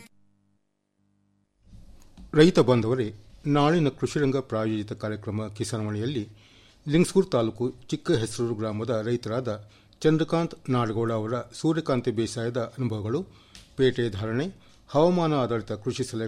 ರೈತ ಬಾಂಧವರೇ ನಾಳಿನ ಕೃಷಿರಂಗ ಪ್ರಾಯೋಜಿತ ಕಾರ್ಯಕ್ರಮ ಕಿಸಾನ್ವಾಣಿಯಲ್ಲಿ ಲಿಂಗ್ಸ್ಗೂರ್ ತಾಲೂಕು ಚಿಕ್ಕ ಹೆಸರೂರು ಗ್ರಾಮದ ರೈತರಾದ ಚಂದ್ರಕಾಂತ್ ನಾಡಗೌಡ ಅವರ ಸೂರ್ಯಕಾಂತಿ ಬೇಸಾಯದ ಅನುಭವಗಳು ಪೇಟೆ ಧಾರಣೆ ಹವಾಮಾನ ಆಧಾರಿತ ಕೃಷಿ ಸಲಹೆ